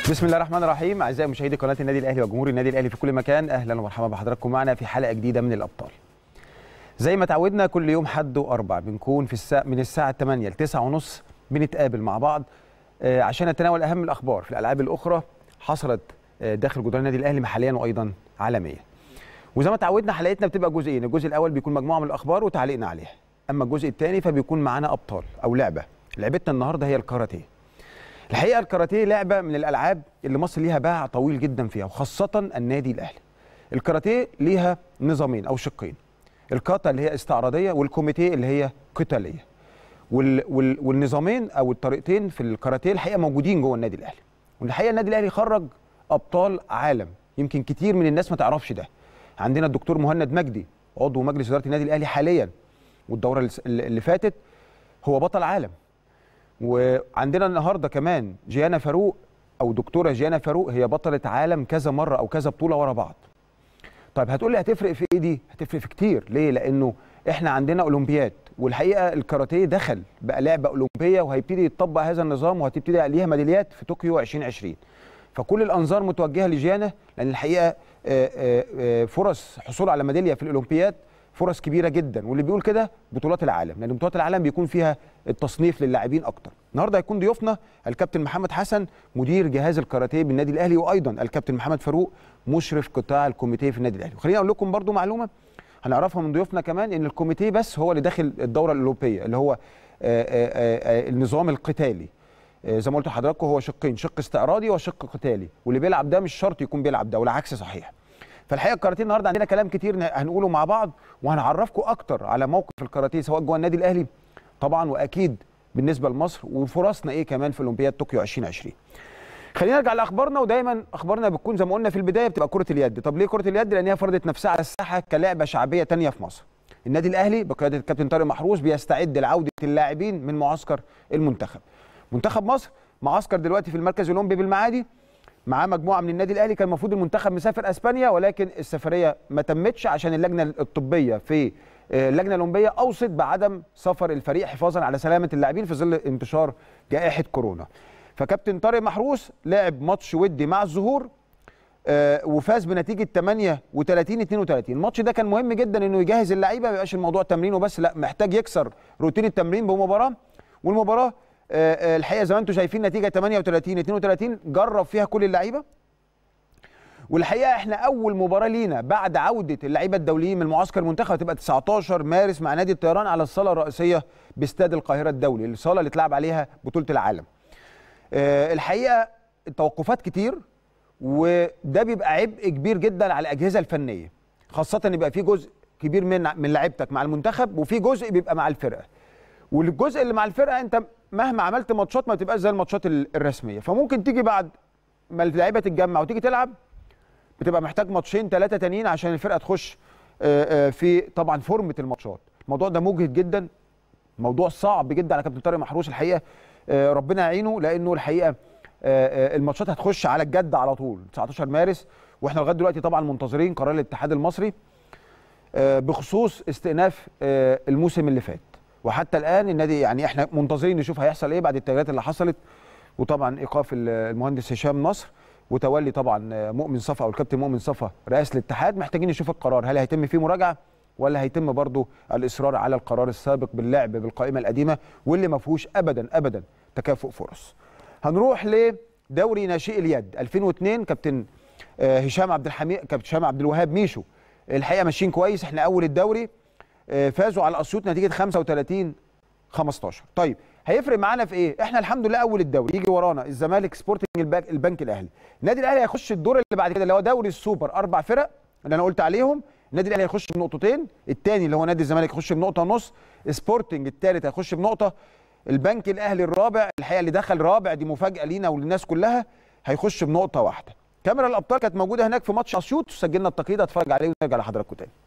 بسم الله الرحمن الرحيم اعزائي مشاهدي قناه النادي الاهلي وجمهور النادي الاهلي في كل مكان اهلا ومرحبا بحضراتكم معنا في حلقه جديده من الابطال زي ما تعودنا كل يوم حد واربع بنكون في الساعة من الساعه 8 ل 9 ونص بنتقابل مع بعض آه، عشان نتناول اهم الاخبار في الالعاب الاخرى حصلت آه، داخل جدران النادي الاهلي محليا وايضا عالميا وزي ما تعودنا حلقتنا بتبقى جزئين الجزء الاول بيكون مجموعه من الاخبار وتعليقنا عليها اما الجزء الثاني فبيكون معانا ابطال او لعبه لعبتنا النهارده هي الكاراتيه الحقيقه الكاراتيه لعبه من الالعاب اللي مصر ليها باع طويل جدا فيها وخاصه النادي الاهلي الكاراتيه ليها نظامين او شقين الكاتا اللي هي استعراضيه والكوميتيه اللي هي قتاليه وال وال والنظامين او الطريقتين في الكاراتيه الحقيقه موجودين جوه النادي الاهلي والحقيقه النادي الاهلي خرج ابطال عالم يمكن كتير من الناس ما تعرفش ده عندنا الدكتور مهند مجدي عضو مجلس اداره النادي الاهلي حاليا والدوره اللي- اللي فاتت هو بطل عالم وعندنا النهارده كمان جيانا فاروق او دكتوره جيانا فاروق هي بطله عالم كذا مره او كذا بطوله ورا بعض طيب هتقول لي هتفرق في ايه دي هتفرق في كتير ليه لانه احنا عندنا اولمبياد والحقيقه الكاراتيه دخل بقى لعبه اولمبيه وهيبتدي يتطبق هذا النظام وهتبتدي ليها ميداليات في طوكيو 2020 فكل الانظار متوجهه لجيانا لان الحقيقه آه، آه، آه، فرص حصول على ميداليه في الاولمبياد فرص كبيره جدا واللي بيقول كده بطولات العالم لان بطولات العالم بيكون فيها التصنيف للاعبين اكتر النهارده هيكون ضيوفنا الكابتن محمد حسن مدير جهاز الكاراتيه بالنادي الاهلي وايضا الكابتن محمد فاروق مشرف قطاع الكوميتيه في النادي الاهلي وخليني اقول لكم برضو معلومه هنعرفها من ضيوفنا كمان ان الكوميتيه بس هو اللي داخل الدوره الاوروبيه اللي هو آه، آه، آه، النظام القتالي آه، زي ما قلت لحضراتكم هو شقين شق استعراضي وشق قتالي واللي بيلعب ده مش شرط يكون بيلعب ده والعكس صحيح فالحقيقه الكاراتيه النهارده عندنا كلام كتير هنقوله مع بعض وهنعرفكم اكتر على موقف الكاراتيه سواء جوه النادي الاهلي طبعا واكيد بالنسبه لمصر وفرصنا ايه كمان في اولمبياد طوكيو 2020 خلينا نرجع لاخبارنا ودايما اخبارنا بتكون زي ما قلنا في البدايه بتبقى كره اليد طب ليه كره اليد لان هي فرضت نفسها على الساحه كلعبه شعبيه تانية في مصر النادي الاهلي بقياده الكابتن طارق محروس بيستعد لعوده اللاعبين من معسكر المنتخب منتخب مصر معسكر دلوقتي في المركز الاولمبي بالمعادي معاه مجموعه من النادي الاهلي كان المفروض المنتخب مسافر اسبانيا ولكن السفريه ما تمتش عشان اللجنه الطبيه في آه، اللجنه الاولمبيه اوصت بعدم سفر الفريق حفاظا على سلامه اللاعبين في ظل انتشار جائحه كورونا فكابتن طارق محروس لعب ماتش ودي مع الظهور آه، وفاز بنتيجه 38 32 الماتش ده كان مهم جدا انه يجهز اللعيبه ما يبقاش الموضوع تمرين وبس لا محتاج يكسر روتين التمرين بمباراه والمباراه آه، آه، الحقيقه زي ما انتم شايفين نتيجه 38 32 جرب فيها كل اللعيبه والحقيقه احنا اول مباراه لينا بعد عوده اللعيبه الدوليين من معسكر المنتخب هتبقى 19 مارس مع نادي الطيران على الصاله الرئيسيه باستاد القاهره الدولي الصاله اللي اتلعب عليها بطوله العالم آه، الحقيقه التوقفات كتير وده بيبقى عبء كبير جدا على الاجهزه الفنيه خاصه ان يبقى في جزء كبير من من لعيبتك مع المنتخب وفي جزء بيبقى مع الفرقه والجزء اللي مع الفرقه انت مهما عملت ماتشات ما بتبقاش زي الماتشات ال- الرسميه فممكن تيجي بعد ما اللعيبه تتجمع وتيجي تلعب بتبقى محتاج ماتشين ثلاثه تانيين عشان الفرقه تخش آه، آه، في طبعا فورمه الماتشات الموضوع ده مجهد جدا موضوع صعب جدا على كابتن طارق محروس الحقيقه آه، ربنا يعينه لانه الحقيقه آه، آه، الماتشات هتخش على الجد على طول 19 مارس واحنا لغايه دلوقتي طبعا منتظرين قرار الاتحاد المصري آه، بخصوص استئناف آه، الموسم اللي فات وحتى الان النادي يعني احنا منتظرين نشوف هيحصل ايه بعد التغييرات اللي حصلت وطبعا ايقاف ال- المهندس هشام نصر وتولي طبعا آه، مؤمن صفا او الكابتن مؤمن صفا رئاسه الاتحاد محتاجين نشوف القرار هل هيتم فيه مراجعه ولا هيتم برضو الاصرار على القرار السابق باللعب بالقائمه القديمه واللي ما فيهوش ابدا ابدا تكافؤ فرص هنروح لدوري ناشئ اليد 2002 كابتن آه، هشام عبد الحميد كابتن هشام عبد الوهاب ميشو الحقيقه ماشيين كويس احنا اول الدوري آه، فازوا على اسيوط نتيجه 35 15 طيب هيفرق معانا في ايه احنا الحمد لله اول الدوري يجي ورانا الزمالك سبورتنج البنك, البنك الاهلي النادي الاهلي هيخش الدور اللي بعد كده اللي هو دوري السوبر اربع فرق اللي انا قلت عليهم النادي الاهلي هيخش بنقطتين الثاني اللي هو نادي الزمالك يخش بنقطه ونص سبورتنج الثالث هيخش بنقطه البنك الاهلي الرابع الحقيقه اللي دخل رابع دي مفاجاه لينا وللناس كلها هيخش بنقطه واحده كاميرا الابطال كانت موجوده هناك في ماتش اسيوط سجلنا التقييد اتفرج عليه ونرجع لحضراتكم تاني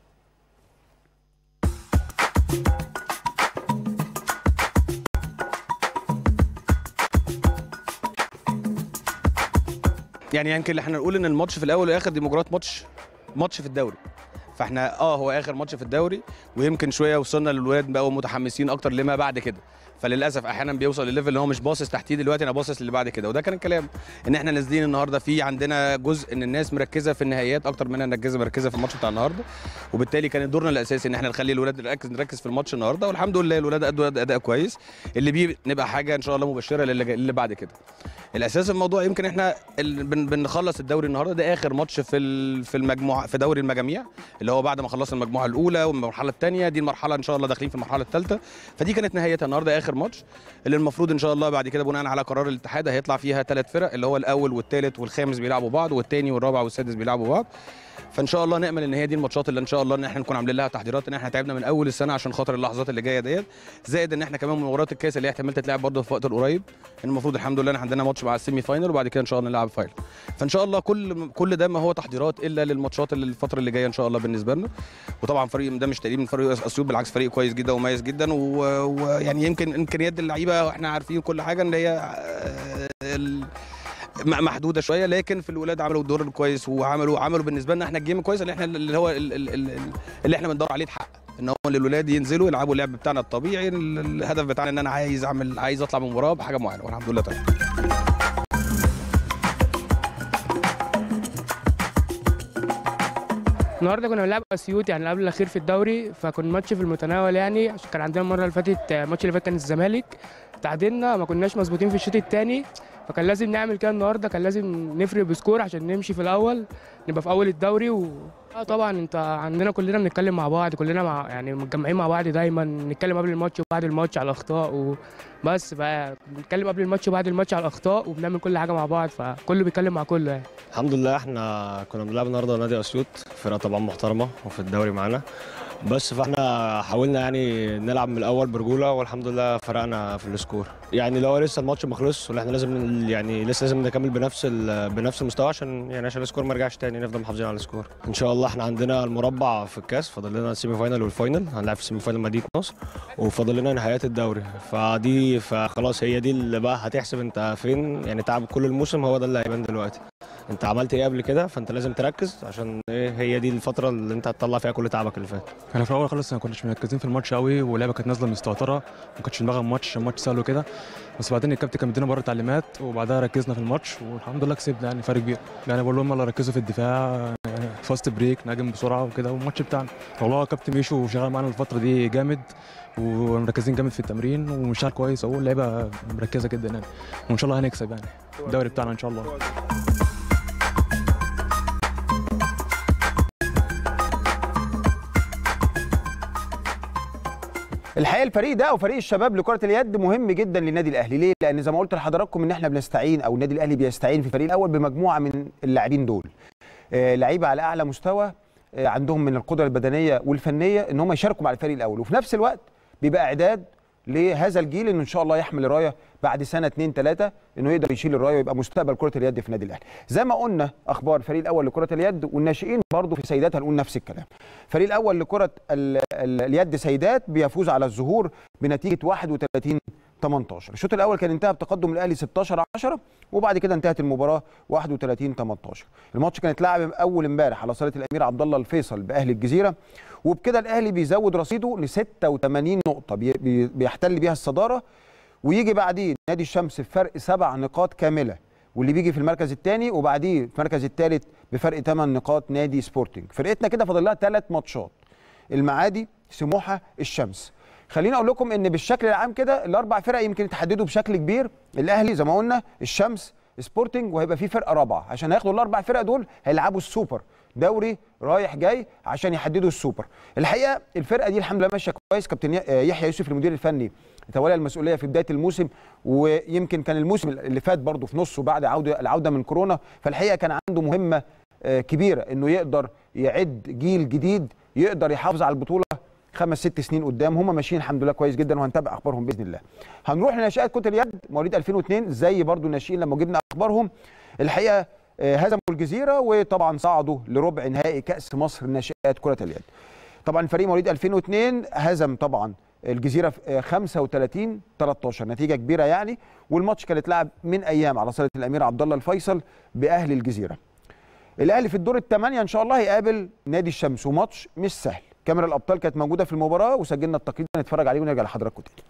يعني يمكن اللي احنا نقول ان الماتش في الاول والاخر دي مجرد ماتش ماتش في الدوري فاحنا اه هو اخر ماتش في الدوري ويمكن شويه وصلنا للولاد بقوا متحمسين اكتر لما بعد كده فللاسف احيانا بيوصل لليفل اللي هو مش باصص تحتيه دلوقتي انا باصص اللي بعد كده وده كان الكلام ان احنا نازلين النهارده في عندنا جزء ان الناس مركزه في النهائيات اكتر منها مركزه مركزه في الماتش بتاع النهارده وبالتالي كان دورنا الاساسي ان احنا نخلي الولاد نركز نركز في الماتش النهارده والحمد لله الولاد ادوا اداء كويس اللي بيه نبقى حاجه ان شاء الله مبشره للي, اللي بعد كده الاساس الموضوع يمكن احنا ال... بن... بنخلص الدوري النهارده ده اخر ماتش في ال... في المجموعه في دوري المجاميع اللي هو بعد ما خلصنا المجموعه الاولى والمرحله الثانيه دي المرحله ان شاء الله داخلين في المرحله الثالثه فدي كانت نهايتها النهارده اخر ماتش اللي المفروض ان شاء الله بعد كده بناء على قرار الاتحاد هيطلع فيها ثلاث فرق اللي هو الاول والثالث والخامس بيلعبوا بعض والثاني والرابع والسادس بيلعبوا بعض فان شاء الله نامل ان هي دي الماتشات اللي ان شاء الله ان احنا نكون عاملين لها تحضيرات ان احنا تعبنا من اول السنه عشان خاطر اللحظات اللي جايه ديت زائد ان احنا كمان مباراه الكاس اللي هي احتمال تتلعب برضه في وقت القريب المفروض الحمد لله ان عندنا ماتش مع السيمي فاينل وبعد كده ان شاء الله نلعب فاينل فان شاء الله كل كل ده ما هو تحضيرات الا للماتشات اللي الفتره اللي جايه ان شاء الله بالنسبه لنا وطبعا فريق ده مش تقليل من فريق اسيوط بالعكس فريق كويس جدا ومميز جدا ويعني يمكن امكانيات اللعيبه واحنا عارفين كل حاجه ان هي محدوده شويه لكن في الولاد عملوا الدور الكويس وعملوا عملوا بالنسبه لنا احنا الجيم كويس اللي احنا اللي هو اللي احنا بندور عليه يتحقق ان هو الولاد ينزلوا يلعبوا اللعب بتاعنا الطبيعي الهدف بتاعنا ان انا عايز اعمل عايز اطلع من المباراه بحاجه معينه والحمد لله تمام النهارده كنا بنلعب اسيوط يعني قبل الاخير في الدوري فكان ماتش في المتناول يعني عشان كان عندنا المره اللي فاتت الماتش اللي فات كان الزمالك تعادلنا ما كناش مظبوطين في الشوط الثاني فكان لازم نعمل كده النهارده كان لازم نفرق بسكور عشان نمشي في الاول نبقى في اول الدوري و... اه طبعا انت عندنا كلنا بنتكلم مع بعض كلنا مع يعني متجمعين مع بعض دايما نتكلم قبل الماتش وبعد الماتش على الاخطاء وبس بقى بنتكلم قبل الماتش وبعد الماتش على الاخطاء وبنعمل كل حاجه مع بعض فكله بيتكلم مع كله يعني الحمد لله احنا كنا بنلعب النهارده نادي اسيوط فرقه طبعا محترمه وفي الدوري معانا بس فاحنا حاولنا يعني نلعب من الاول برجوله والحمد لله فرقنا في السكور يعني لو لسه الماتش ما خلصش واحنا لازم يعني لسه لازم نكمل بنفس بنفس المستوى عشان يعني عشان السكور ما يرجعش تاني نفضل محافظين على السكور ان شاء الله احنا عندنا المربع في الكاس فاضل لنا السيمي فاينل والفاينل هنلعب في السيمي فاينل مدينه نصر وفاضل لنا نهائيات الدوري فدي فخلاص هي دي اللي بقى هتحسب انت فين يعني تعب كل الموسم هو ده اللي هيبان دلوقتي انت عملت ايه قبل كده فانت لازم تركز عشان ايه هي دي الفتره اللي انت هتطلع فيها كل تعبك اللي فات احنا في الاول خالص ما كناش مركزين في الماتش قوي واللعبه كانت نازله مستهتره ما كانتش دماغها الماتش الماتش سهل وكده بس بعدين الكابتن كان مدينا بره تعليمات وبعدها ركزنا في الماتش والحمد لله كسبنا يعني فرق كبير يعني بقول لهم يلا ركزوا في الدفاع يعني فاست بريك نهاجم بسرعه وكده والماتش بتاعنا والله كابتن ميشو شغال معانا الفتره دي جامد ومركزين جامد في التمرين ومشاعر كويس اهو اللعيبه مركزه جدا يعني وان شاء الله هنكسب يعني الدوري بتاعنا ان شاء الله الحقيقه الفريق ده او فريق الشباب لكره اليد مهم جدا للنادي الاهلي ليه لان زي ما قلت لحضراتكم ان احنا بنستعين او النادي الاهلي بيستعين في الفريق الاول بمجموعه من اللاعبين دول آه لعيبه على اعلى مستوى آه عندهم من القدره البدنيه والفنيه ان هم يشاركوا مع الفريق الاول وفي نفس الوقت بيبقى اعداد لهذا الجيل انه ان شاء الله يحمل الرايه بعد سنه اثنين ثلاثه انه يقدر يشيل الرايه ويبقى مستقبل كره اليد في النادي الاهلي. زي ما قلنا اخبار الفريق الاول لكره اليد والناشئين برضه في سيدات هنقول نفس الكلام. الفريق الاول لكره ال ال اليد سيدات بيفوز على الظهور بنتيجه 31 18 الشوط الاول كان انتهى بتقدم الاهلي 16 10 وبعد كده انتهت المباراه 31 18 الماتش كان اتلعب اول امبارح على صاله الامير عبد الله الفيصل باهلي الجزيره وبكده الاهلي بيزود رصيده ل 86 نقطه بي بيحتل بيها الصداره ويجي بعديه نادي الشمس بفرق سبع نقاط كامله واللي بيجي في المركز الثاني وبعديه في المركز الثالث بفرق 8 نقاط نادي سبورتنج فرقتنا كده فاضل لها ثلاث ماتشات المعادي سموحه الشمس خليني اقول لكم ان بالشكل العام كده الاربع فرق يمكن يتحددوا بشكل كبير الاهلي زي ما قلنا الشمس سبورتنج وهيبقى في فرقه رابعه عشان هياخدوا الاربع فرق دول هيلعبوا السوبر دوري رايح جاي عشان يحددوا السوبر الحقيقه الفرقه دي الحمد لله ماشيه كويس كابتن يحيى يوسف المدير الفني تولى المسؤوليه في بدايه الموسم ويمكن كان الموسم اللي فات برضه في نصه بعد عوده العوده من كورونا فالحقيقه كان عنده مهمه كبيره انه يقدر يعد جيل جديد يقدر يحافظ على البطوله خمس ست سنين قدام هم ماشيين الحمد لله كويس جدا وهنتابع اخبارهم باذن الله. هنروح لناشئات كره اليد مواليد 2002 زي برضو الناشئين لما جبنا اخبارهم الحقيقه هزموا الجزيره وطبعا صعدوا لربع نهائي كاس مصر ناشئات كره اليد. طبعا فريق مواليد 2002 هزم طبعا الجزيره 35 13 نتيجه كبيره يعني والماتش كان اتلعب من ايام على صاله الامير عبد الله الفيصل باهل الجزيره. الاهلي في الدور الثمانيه ان شاء الله هيقابل نادي الشمس وماتش مش سهل كاميرا الابطال كانت موجوده في المباراه وسجلنا التقييم نتفرج عليه ونرجع لحضراتكم تاني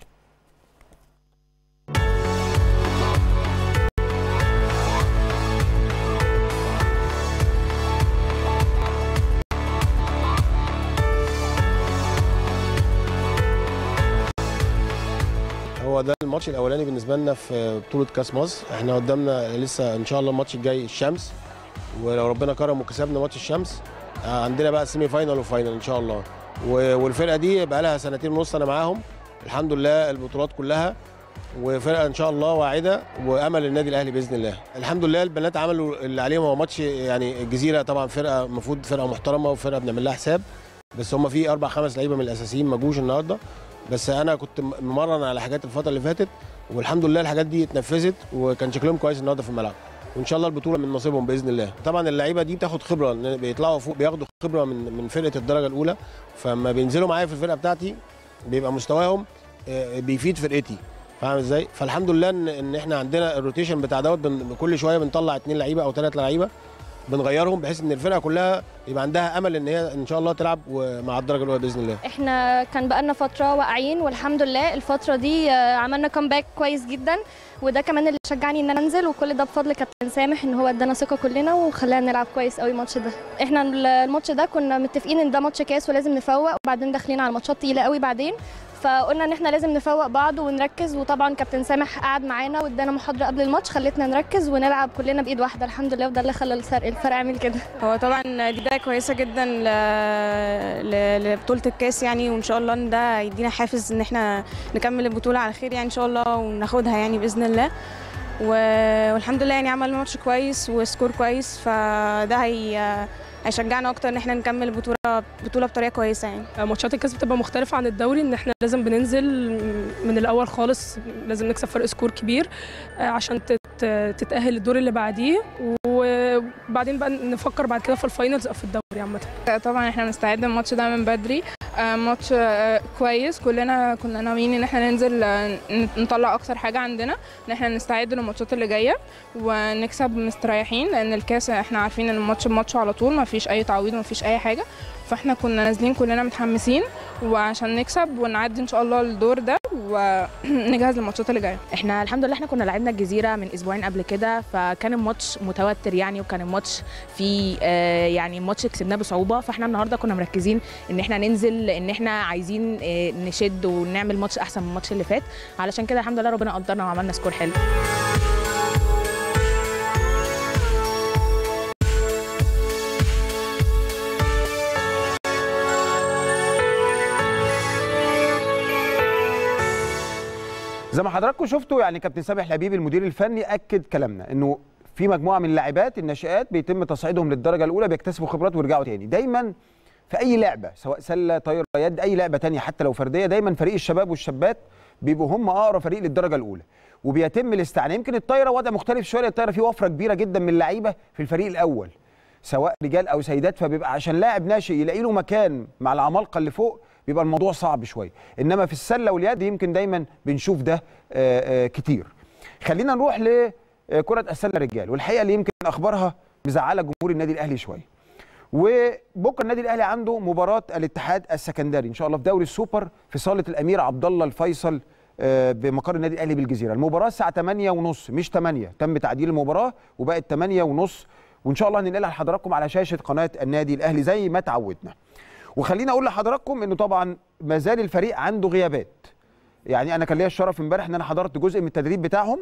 هو ده الماتش الاولاني بالنسبه لنا في بطوله كاس مصر احنا قدامنا لسه ان شاء الله الماتش الجاي الشمس ولو ربنا كرم وكسبنا ماتش الشمس آه، عندنا بقى سيمي فاينال وفاينال ان شاء الله و- والفرقه دي بقى لها سنتين ونص انا معاهم الحمد لله البطولات كلها وفرقه ان شاء الله واعده وامل النادي الاهلي باذن الله الحمد لله البنات عملوا اللي عليهم هو ماتش يعني الجزيره طبعا فرقه المفروض فرقه محترمه وفرقه بنعمل لها حساب بس هم في اربع خمس لعيبه من الاساسيين ما جوش النهارده بس انا كنت ممرن على حاجات الفتره اللي فاتت والحمد لله الحاجات دي اتنفذت وكان شكلهم كويس النهارده في الملعب وان شاء الله البطوله من نصيبهم باذن الله طبعا اللعيبه دي بتاخد خبره لأن بيطلعوا فوق بياخدوا خبره من من فرقه الدرجه الاولى فلما بينزلوا معايا في الفرقه بتاعتي بيبقى مستواهم آه، بيفيد فرقتي فاهم ازاي فالحمد لله ان ان احنا عندنا الروتيشن بتاع دوت بن- كل شويه بنطلع اثنين لعيبه او ثلاث لعيبه بنغيرهم بحيث ان الفرقه كلها يبقى عندها امل ان هي ان شاء الله تلعب و- مع الدرجه الاولى باذن الله احنا كان بقالنا فتره واقعين والحمد لله الفتره دي آه، عملنا كومباك كويس جدا وده كمان اللي شجعني ان انا انزل وكل ده بفضل كابتن سامح ان هو ادانا ثقه كلنا وخلانا نلعب كويس قوي الماتش ده احنا الماتش ده كنا متفقين ان ده ماتش كاس ولازم نفوق وبعدين داخلين على ماتشات تقيله قوي بعدين فقلنا ان احنا لازم نفوق بعض ونركز وطبعا كابتن سامح قعد معانا وادانا محاضره قبل الماتش خلتنا نركز ونلعب كلنا بايد واحده الحمد لله وده اللي خلى الفرق الفرق عامل كده هو طبعا دي بدايه كويسه جدا ل... ل... لبطوله الكاس يعني وان شاء الله ان ده يدينا حافز ان احنا نكمل البطوله على خير يعني ان شاء الله وناخدها يعني باذن الله و... والحمد لله يعني عملنا ماتش كويس وسكور كويس فده هي هيشجعنا اكتر ان احنا نكمل البطوله بطوله بطريقه كويسه يعني ماتشات الكاس بتبقى مختلفة عن الدوري ان احنا لازم بننزل من الاول خالص لازم نكسب فرق سكور كبير آه، عشان تت- تتأهل الدور اللي بعديه وبعدين بقى نفكر بعد كده في الفاينلز او في الدوري عامة طبعا احنا بنستعد الماتش ده من بدري آه، ماتش آه، كويس كلنا كنا ناويين ان احنا ننزل آه، نطلع اكتر حاجه عندنا ان احنا نستعد للماتشات اللي جايه ونكسب مستريحين لان الكاس احنا عارفين ان الماتش بماتش على طول ما فيش اي تعويض ما فيش اي حاجه فاحنا كنا نازلين كلنا متحمسين وعشان نكسب ونعدي ان شاء الله الدور ده ونجهز للماتشات اللي جايه احنا الحمد لله احنا كنا لعبنا الجزيره من اسبوعين قبل كده فكان الماتش متوتر يعني وكان الماتش فيه آه يعني الماتش كسبناه بصعوبه فاحنا النهارده كنا مركزين ان احنا ننزل ان احنا عايزين آه نشد ونعمل ماتش احسن من الماتش اللي فات علشان كده الحمد لله ربنا قدرنا وعملنا سكور حلو زي ما حضراتكم شفتوا يعني كابتن سامح لبيب المدير الفني اكد كلامنا انه في مجموعه من اللاعبات الناشئات بيتم تصعيدهم للدرجه الاولى بيكتسبوا خبرات ويرجعوا تاني دايما في اي لعبه سواء سله طايره يد اي لعبه تانية حتى لو فرديه دايما فريق الشباب والشابات بيبقوا هم اقرب فريق للدرجه الاولى وبيتم الاستعانه يمكن الطايره وضع مختلف شويه لأن الطايره فيه وفره كبيره جدا من اللعيبه في الفريق الاول سواء رجال او سيدات فبيبقى عشان لاعب ناشئ يلاقي له مكان مع العمالقه اللي فوق بيبقى الموضوع صعب شويه انما في السله واليد يمكن دايما بنشوف ده آه، آه، كتير خلينا نروح لكره السله رجال والحقيقه اللي يمكن اخبارها مزعله جمهور النادي الاهلي شويه وبكره النادي الاهلي عنده مباراه الاتحاد السكندري ان شاء الله في دوري السوبر في صاله الامير عبد الله الفيصل آه، بمقر النادي الاهلي بالجزيره المباراه الساعه 8 ونص مش 8 تم تعديل المباراه وبقت 8 ونص وان شاء الله هننقلها لحضراتكم على شاشه قناه النادي الاهلي زي ما تعودنا وخليني اقول لحضراتكم انه طبعا ما زال الفريق عنده غيابات يعني انا كان ليا الشرف امبارح ان انا حضرت جزء من التدريب بتاعهم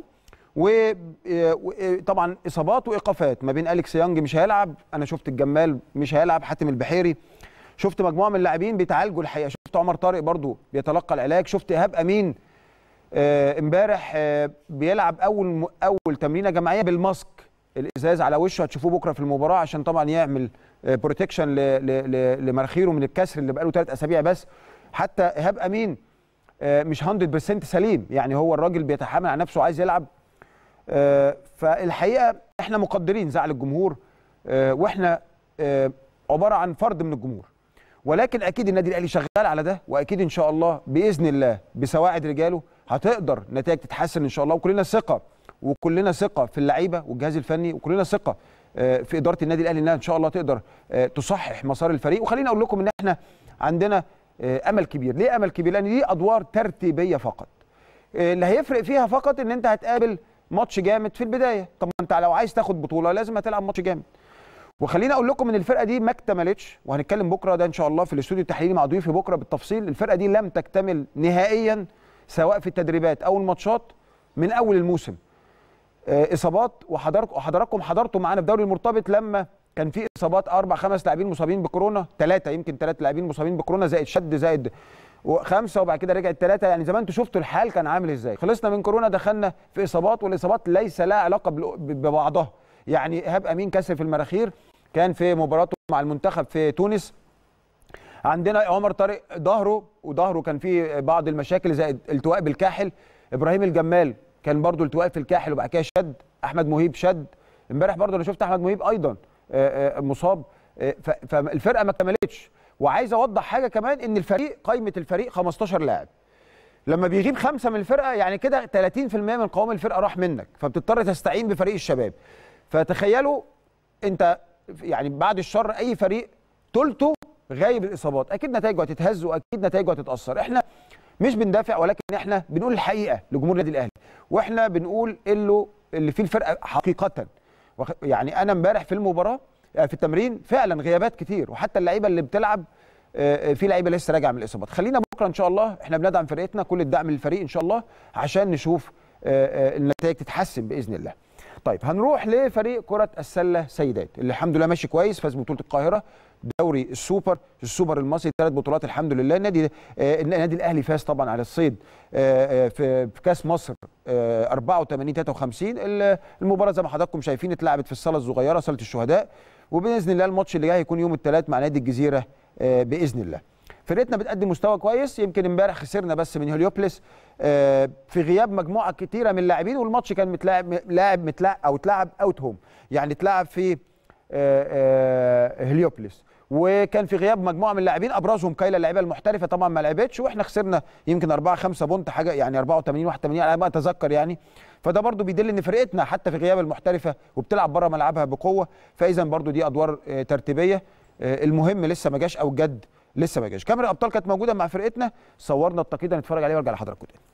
وطبعا اصابات وايقافات ما بين اليكس يانج مش هيلعب انا شفت الجمال مش هيلعب حاتم البحيري شفت مجموعه من اللاعبين بيتعالجوا الحقيقه شفت عمر طارق برضو بيتلقى العلاج شفت ايهاب امين آه، امبارح آه، بيلعب اول اول تمرينه جماعيه بالماسك الازاز على وشه هتشوفوه بكره في المباراه عشان طبعا يعمل بروتكشن لمناخيره من الكسر اللي بقاله ثلاث اسابيع بس حتى ايهاب امين آه، مش 100% سليم يعني هو الراجل بيتحامل على نفسه وعايز يلعب آه، فالحقيقه احنا مقدرين زعل الجمهور آه، واحنا آه، عباره عن فرد من الجمهور ولكن اكيد النادي الاهلي شغال على ده واكيد ان شاء الله باذن الله بسواعد رجاله هتقدر نتائج تتحسن ان شاء الله وكلنا ثقه وكلنا ثقه في اللعيبه والجهاز الفني وكلنا ثقه آه، في اداره النادي الاهلي انها ان شاء الله تقدر آه، تصحح مسار الفريق وخليني اقول لكم ان احنا عندنا آه، امل كبير ليه امل كبير لان دي ادوار ترتيبيه فقط آه، اللي هيفرق فيها فقط ان انت هتقابل ماتش جامد في البدايه طب ما انت لو عايز تاخد بطوله لازم هتلعب ماتش جامد وخليني اقول لكم ان الفرقه دي ما اكتملتش وهنتكلم بكره ده ان شاء الله في الاستوديو التحليلي مع ضيوفي بكره بالتفصيل الفرقه دي لم تكتمل نهائيا سواء في التدريبات او الماتشات من اول الموسم آه، اصابات وحضراتكم وحضراتكم حضرتوا معانا في دوري المرتبط لما كان في اصابات اربع خمس لاعبين مصابين بكورونا ثلاثه يمكن ثلاث لاعبين مصابين بكورونا زائد شد زائد وخمسه وبعد كده رجعت ثلاثه يعني زي ما انتم شفتوا الحال كان عامل ازاي خلصنا من كورونا دخلنا في اصابات والاصابات ليس لها علاقه بال- ببعضها يعني ايهاب امين كسر في المراخير كان في مباراته مع المنتخب في تونس عندنا عمر طارق ظهره وظهره كان فيه بعض المشاكل زي التواء بالكاحل ابراهيم الجمال كان برضو التواء في الكاحل وبعد كده شد احمد مهيب شد امبارح برضو انا شفت احمد مهيب ايضا آه، آه، مصاب آه، ف- فالفرقه ما كملتش وعايز اوضح حاجه كمان ان الفريق قائمه الفريق 15 لاعب لما بيغيب خمسه من الفرقه يعني كده 30% من قوام الفرقه راح منك فبتضطر تستعين بفريق الشباب فتخيلوا انت يعني بعد الشر اي فريق تلته غايب الاصابات اكيد نتائجه هتتهز واكيد نتائجه هتتاثر احنا مش بندافع ولكن احنا بنقول الحقيقه لجمهور النادي الاهلي واحنا بنقول اللي اللي فيه الفرقه حقيقه وخ- يعني انا امبارح في المباراه آه، في التمرين فعلا غيابات كتير وحتى اللعيبه اللي بتلعب آه، آه، في لعيبه لسه راجعه من الاصابات خلينا بكره ان شاء الله احنا بندعم فرقتنا كل الدعم للفريق ان شاء الله عشان نشوف آه، آه، النتائج تتحسن باذن الله طيب هنروح لفريق كرة السلة سيدات اللي الحمد لله ماشي كويس فاز ببطولة القاهرة دوري السوبر السوبر المصري ثلاث بطولات الحمد لله النادي آه، النادي الاهلي فاز طبعا على الصيد آه، آه، في في كاس مصر آه، 84 53 ال- المباراه زي ما حضراتكم شايفين اتلعبت في الصاله الصغيره صاله الشهداء وباذن الله الماتش اللي جاي هيكون يوم الثلاث مع نادي الجزيره آه، باذن الله فرقتنا بتقدم مستوى كويس يمكن امبارح خسرنا بس من هليوبلس آه، في غياب مجموعه كتيره من اللاعبين والماتش كان متلاعب لاعب متلاعب او اتلعب اوت هوم يعني اتلعب في آه، آه، هليوبلس وكان في غياب مجموعه من اللاعبين ابرزهم كايلا اللاعيبه المحترفه طبعا ما لعبتش واحنا خسرنا يمكن 4 5 بونت حاجه يعني 84 81 على ما اتذكر يعني فده برضو بيدل ان فرقتنا حتى في غياب المحترفه وبتلعب بره ملعبها بقوه فاذا برضو دي ادوار آه، ترتيبيه آه، المهم لسه ما جاش او جد لسه ما جاش كاميرا الابطال كانت موجوده مع فرقتنا صورنا التقييد نتفرج عليه وارجع لحضراتكم تاني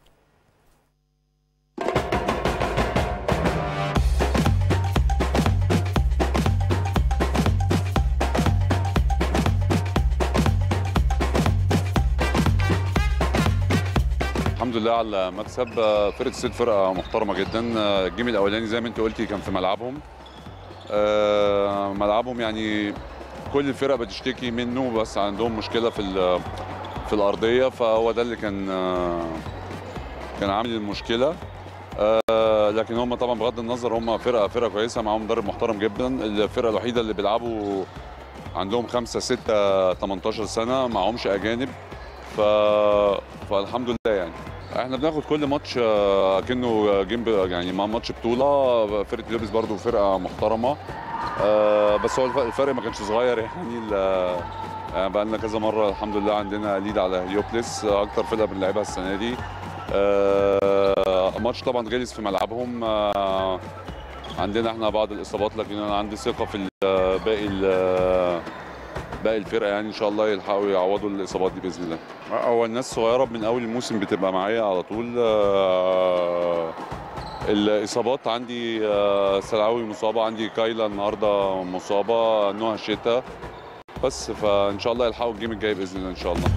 الحمد لله على المكسب آه، فرقه السيد فرقه محترمه جدا آه، الجيم الاولاني زي ما انت قلتي كان في ملعبهم آه، ملعبهم يعني كل الفرق بتشتكي منه بس عندهم مشكله في ال- في الارضيه فهو ده اللي كان آه، كان عامل المشكله آه، لكن هم طبعا بغض النظر هم فرقه فرقه كويسه معاهم مدرب محترم جدا الفرقه الوحيده اللي بيلعبوا عندهم خمسة ستة 18 سنة معهمش أجانب ف... فالحمد لله يعني احنا بناخد كل ماتش آه، كأنه جيم ب- يعني مع ماتش بطولة فرقة لوبس برضو فرقة محترمة آه، بس هو الف- الفرق ما كانش صغير يعني ال- يعني بقى لنا كذا مرة الحمد لله عندنا ليد على هليوبلس أكتر فرقة بنلعبها السنة دي آه، ماتش طبعا غلس في ملعبهم آه، عندنا احنا بعض الإصابات لكن أنا عندي ثقة في ال- باقي ال- باقي الفرقه يعني ان شاء الله يلحقوا يعوضوا الاصابات دي باذن الله. هو الناس صغيره من اول الموسم بتبقى معايا على طول آه، الاصابات عندي آه، سلعوي مصابه عندي كايلا النهارده مصابه نوها الشتاء بس فان شاء الله يلحقوا الجيم الجاي باذن الله ان شاء الله.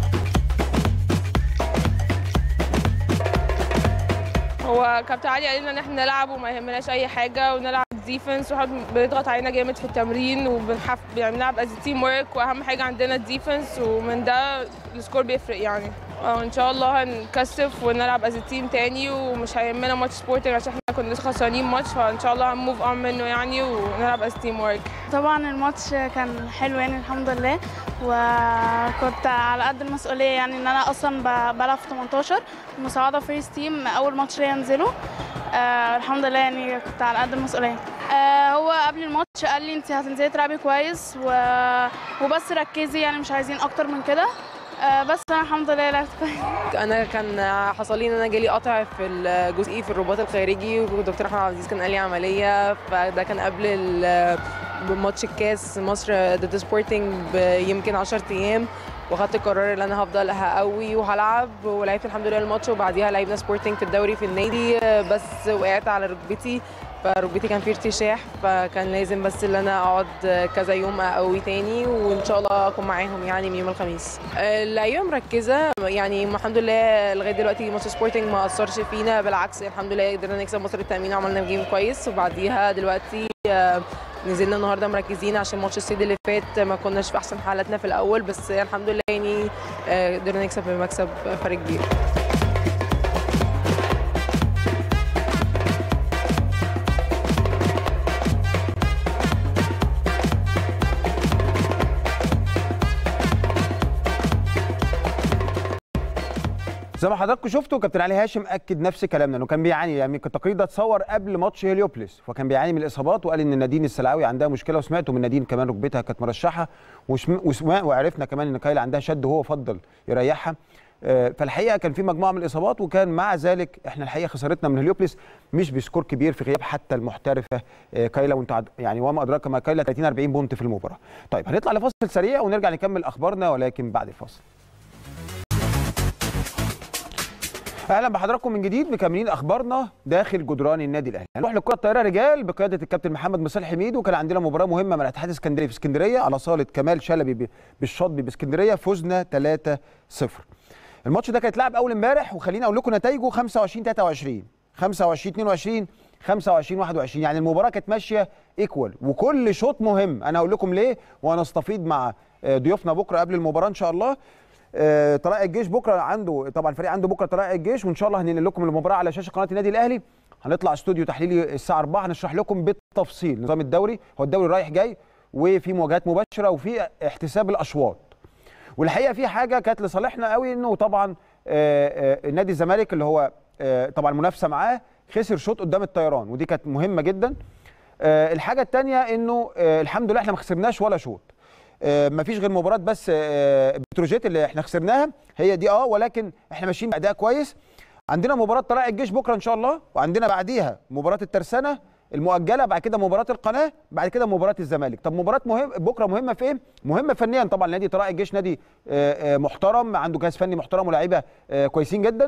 هو كابتن علي قال لنا ان احنا نلعب وما يهمناش اي حاجه ونلعب ديفنس واحد بيضغط علينا جامد في التمرين وبنحف يعني بنلعب از تيم ورك واهم حاجه عندنا الديفنس ومن ده السكور بيفرق يعني اه ان شاء الله هنكثف ونلعب از تيم تاني ومش هيهمنا ماتش سبورتنج عشان احنا كنا لسه خسرانين ماتش فان شاء الله هنموف اون منه يعني ونلعب از تيم ورك طبعا الماتش كان حلو يعني الحمد لله وكنت على قد المسؤوليه يعني ان انا اصلا ب- بلعب في 18 مساعده فيرست تيم اول ماتش ليا انزله آه الحمد لله يعني كنت على قد المسؤوليه آه هو قبل الماتش قال لي انت هتنزلي تلعبي كويس و... وبس ركزي يعني مش عايزين اكتر من كده آه، بس انا الحمد لله لعبت كويس انا كان حصل لي ان انا جالي قطع في الجزئي في الرباط الخارجي والدكتور احمد عبد العزيز كان قال لي عمليه فده كان قبل ال- ماتش الكاس مصر ضد سبورتنج يمكن 10 ايام واخدت القرار ان انا هفضل هقوي وهلعب ولعبت الحمد لله الماتش وبعديها لعبنا سبورتنج في الدوري في النادي بس وقعت على ركبتي فركبتي كان فيه ارتشاح فكان لازم بس ان انا اقعد كذا يوم اقوي تاني وان شاء الله اكون معاهم يعني من يوم الخميس اللعيبه مركزه يعني الحمد لله لغايه دلوقتي ماتش سبورتنج ما اثرش فينا بالعكس الحمد لله قدرنا نكسب مصر التامين وعملنا جيم كويس وبعديها دلوقتي آه، نزلنا النهارده مركزين عشان ماتش الصيد اللي فات ما كناش في احسن حالاتنا في الاول بس الحمد لله يعني آه، قدرنا نكسب بمكسب فرق كبير زي ما حضراتكم شفتوا كابتن علي هاشم اكد نفس كلامنا انه كان بيعاني يعني التقرير ده اتصور قبل ماتش هيليوبلس فكان بيعاني من الاصابات وقال ان نادين السلعاوي عندها مشكله وسمعتوا من نادين كمان ركبتها كانت مرشحه وشم- وسمع وعرفنا كمان ان كايلا عندها شد وهو فضل يريحها آه، فالحقيقه كان في مجموعه من الاصابات وكان مع ذلك احنا الحقيقه خسارتنا من هليوبلس مش بسكور كبير في غياب حتى المحترفه آه، كايلا وانت عد- يعني وما ادراك ما كايلا 30 40 بونت في المباراه. طيب هنطلع لفاصل سريع ونرجع نكمل اخبارنا ولكن بعد الفاصل. اهلا بحضراتكم من جديد مكملين اخبارنا داخل جدران النادي الاهلي هنروح للكره الطايره رجال بقياده الكابتن محمد مصالح حميد وكان عندنا مباراه مهمه مع الاتحاد الاسكندري في اسكندريه على صاله كمال شلبي ب- بالشاطبي باسكندريه فزنا 3-0 الماتش ده كان اتلعب اول امبارح وخليني اقول لكم نتائجه 25 23 25 22 25 21 يعني المباراه كانت ماشيه ايكوال وكل شوط مهم انا هقول لكم ليه وهنستفيض مع آه، ضيوفنا بكره قبل المباراه ان شاء الله آه، طلائع الجيش بكره عنده طبعا الفريق عنده بكره طلائع الجيش وان شاء الله هننقل لكم المباراه على شاشه قناه النادي الاهلي هنطلع استوديو تحليلي الساعه 4 هنشرح لكم بالتفصيل نظام الدوري هو الدوري رايح جاي وفي مواجهات مباشره وفي احتساب الاشواط والحقيقه في حاجه كانت لصالحنا قوي انه طبعا آه، آه، نادي الزمالك اللي هو آه، طبعا المنافسه معاه خسر شوط قدام الطيران ودي كانت مهمه جدا آه، الحاجه الثانيه انه آه، الحمد لله احنا ما خسرناش ولا شوط آه، مفيش غير مباراه بس آه، بتروجيت اللي احنا خسرناها هي دي اه ولكن احنا ماشيين باداء كويس عندنا مباراه طلائع الجيش بكره ان شاء الله وعندنا بعديها مباراه الترسانه المؤجله بعد كده مباراه القناه بعد كده مباراه الزمالك طب مباراه مهم بكره مهمه في ايه مهمه فنيا طبعا نادي طلائع الجيش نادي آه، آه، محترم عنده جهاز فني محترم ولاعيبه آه، كويسين جدا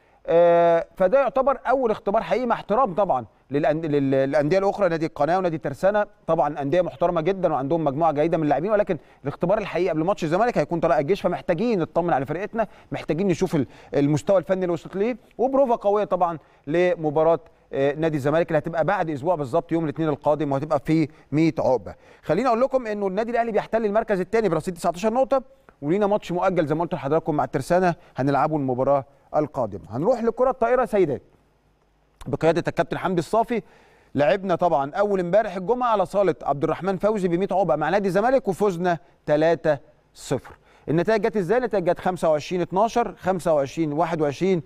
آه، فده يعتبر اول اختبار حقيقي مع احترام طبعا للأن- لل- للانديه الاخرى نادي القناه ونادي الترسانه طبعا انديه محترمه جدا وعندهم مجموعه جيده من اللاعبين ولكن الاختبار الحقيقي قبل ماتش الزمالك هيكون طلائع الجيش فمحتاجين نطمن على فرقتنا محتاجين نشوف ال- المستوى الفني اللي وصلت ليه وبروفا قويه طبعا لمباراه آه، نادي الزمالك اللي هتبقى بعد اسبوع بالظبط يوم الاثنين القادم وهتبقى في 100 عقبه خليني اقول لكم انه النادي الاهلي بيحتل المركز الثاني برصيد 19 نقطه ولينا ماتش مؤجل زي ما قلت لحضراتكم مع الترسانه هنلعبه المباراه القادمه هنروح لكره الطائره سيدات بقياده الكابتن حمدي الصافي لعبنا طبعا اول امبارح الجمعه على صاله عبد الرحمن فوزي ب 100 عقبه مع نادي الزمالك وفزنا 3 0 النتائج جت ازاي النتائج جت 25 12 25 21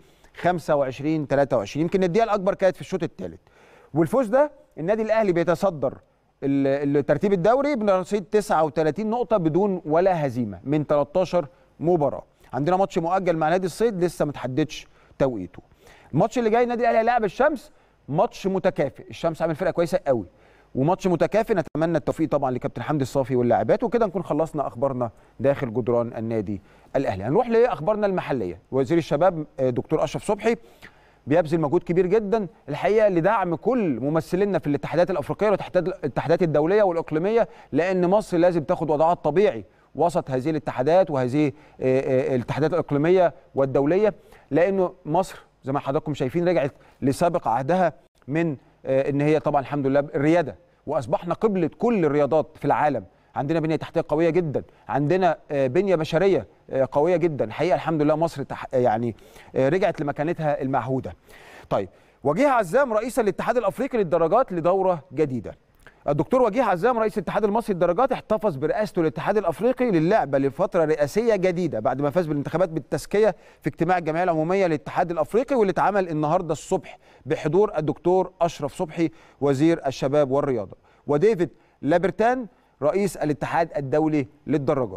25 23 يمكن الدقيقه الاكبر كانت في الشوط الثالث والفوز ده النادي الاهلي بيتصدر ال- الترتيب الدوري برصيد 39 نقطه بدون ولا هزيمه من 13 مباراه عندنا ماتش مؤجل مع نادي الصيد لسه ما تحددش توقيته الماتش اللي جاي النادي الاهلي هيلاعب الشمس ماتش متكافئ الشمس عامل فرقه كويسه قوي وماتش متكافئ نتمنى التوفيق طبعا لكابتن حمدي الصافي واللاعبات وكده نكون خلصنا اخبارنا داخل جدران النادي الاهلي هنروح لاخبارنا المحليه وزير الشباب آه، دكتور اشرف صبحي بيبذل مجهود كبير جدا الحقيقه لدعم كل ممثلينا في الاتحادات الافريقيه والاتحادات الاتحادات الدوليه والاقليميه لان مصر لازم تاخد وضعها الطبيعي وسط هذه الاتحادات وهذه آه، آه، الاتحادات الاقليميه والدوليه لانه مصر زي ما حضراتكم شايفين رجعت لسابق عهدها من آه، ان هي طبعا الحمد لله الرياده واصبحنا قبله كل الرياضات في العالم عندنا بنيه تحتيه قويه جدا عندنا آه، بنيه بشريه آه، قويه جدا الحقيقه الحمد لله مصر تح... يعني آه، رجعت لمكانتها المعهوده طيب وجيه عزام رئيس الاتحاد الافريقي للدرجات لدوره جديده الدكتور وجيه عزام رئيس الاتحاد المصري للدرجات احتفظ برئاسته الاتحاد الافريقي للعبه لفتره رئاسيه جديده بعد ما فاز بالانتخابات بالتزكيه في اجتماع الجمعيه العموميه للاتحاد الافريقي واللي اتعمل النهارده الصبح بحضور الدكتور اشرف صبحي وزير الشباب والرياضه وديفيد لابرتان رئيس الاتحاد الدولي للدراجات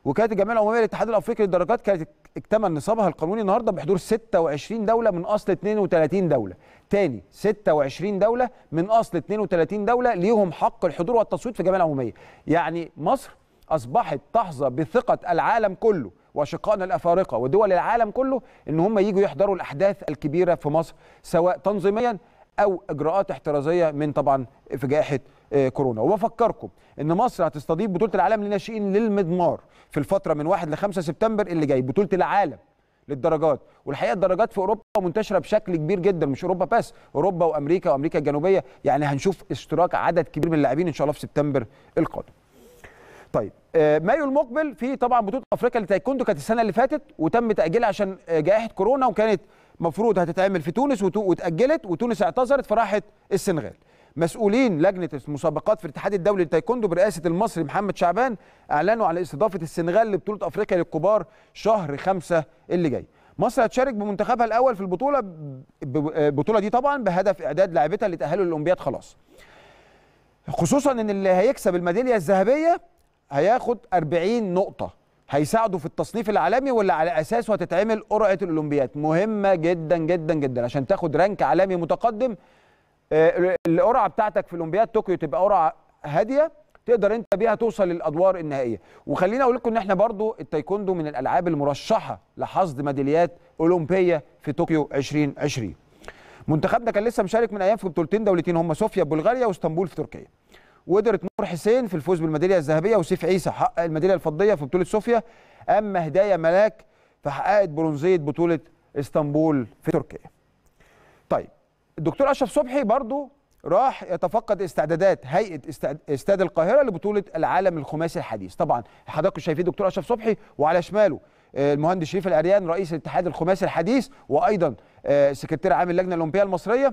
وكانت الجمعيه العموميه للاتحاد الافريقي للدرجات كانت اكتمل نصابها القانوني النهارده بحضور 26 دوله من اصل 32 دوله تاني 26 دوله من اصل 32 دوله ليهم حق الحضور والتصويت في الجمعيه العموميه يعني مصر اصبحت تحظى بثقه العالم كله واشقائنا الافارقه ودول العالم كله ان هم يجوا يحضروا الاحداث الكبيره في مصر سواء تنظيميا او اجراءات احترازيه من طبعا في جائحه آه، كورونا وبفكركم ان مصر هتستضيف بطوله العالم للناشئين للمضمار في الفتره من 1 ل 5 سبتمبر اللي جاي بطوله العالم للدرجات والحقيقه الدرجات في اوروبا منتشره بشكل كبير جدا مش اوروبا بس اوروبا وامريكا وامريكا الجنوبيه يعني هنشوف اشتراك عدد كبير من اللاعبين ان شاء الله في سبتمبر القادم طيب آه، مايو المقبل في طبعا بطوله افريقيا للتايكوندو كانت السنه اللي فاتت وتم تاجيلها عشان آه، جائحه كورونا وكانت مفروض هتتعمل في تونس وتو- واتاجلت وتونس اعتذرت فراحت السنغال مسؤولين لجنه المسابقات في الاتحاد الدولي للتايكوندو برئاسه المصري محمد شعبان اعلنوا على استضافه السنغال لبطوله افريقيا للكبار شهر خمسة اللي جاي مصر هتشارك بمنتخبها الاول في البطوله ب- ب- البطوله دي طبعا بهدف اعداد لاعبتها لتاهلوا للاولمبياد خلاص خصوصا ان اللي هيكسب الميداليه الذهبيه هياخد 40 نقطه هيساعدوا في التصنيف العالمي واللي على اساسه هتتعمل قرعه الاولمبياد مهمه جدا جدا جدا عشان تاخد رانك عالمي متقدم آه، القرعه بتاعتك في اولمبياد طوكيو تبقى قرعه هاديه تقدر انت بيها توصل للادوار النهائيه وخليني اقول لكم ان احنا برضو التايكوندو من الالعاب المرشحه لحصد ميداليات اولمبيه في طوكيو 2020 منتخبنا كان لسه مشارك من ايام في بطولتين دولتين هم صوفيا بلغاريا واسطنبول في تركيا وقدرت نور حسين في الفوز بالميداليه الذهبيه وسيف عيسى حقق الميداليه الفضيه في بطوله صوفيا اما هدايا ملاك فحققت برونزيه بطوله اسطنبول في تركيا طيب الدكتور اشرف صبحي برضو راح يتفقد استعدادات هيئه استعد... استاد القاهره لبطوله العالم الخماسي الحديث طبعا حضراتكم شايفين دكتور اشرف صبحي وعلى شماله آه، المهندس شريف العريان رئيس الاتحاد الخماسي الحديث وايضا آه، سكرتير عام اللجنه الاولمبيه المصريه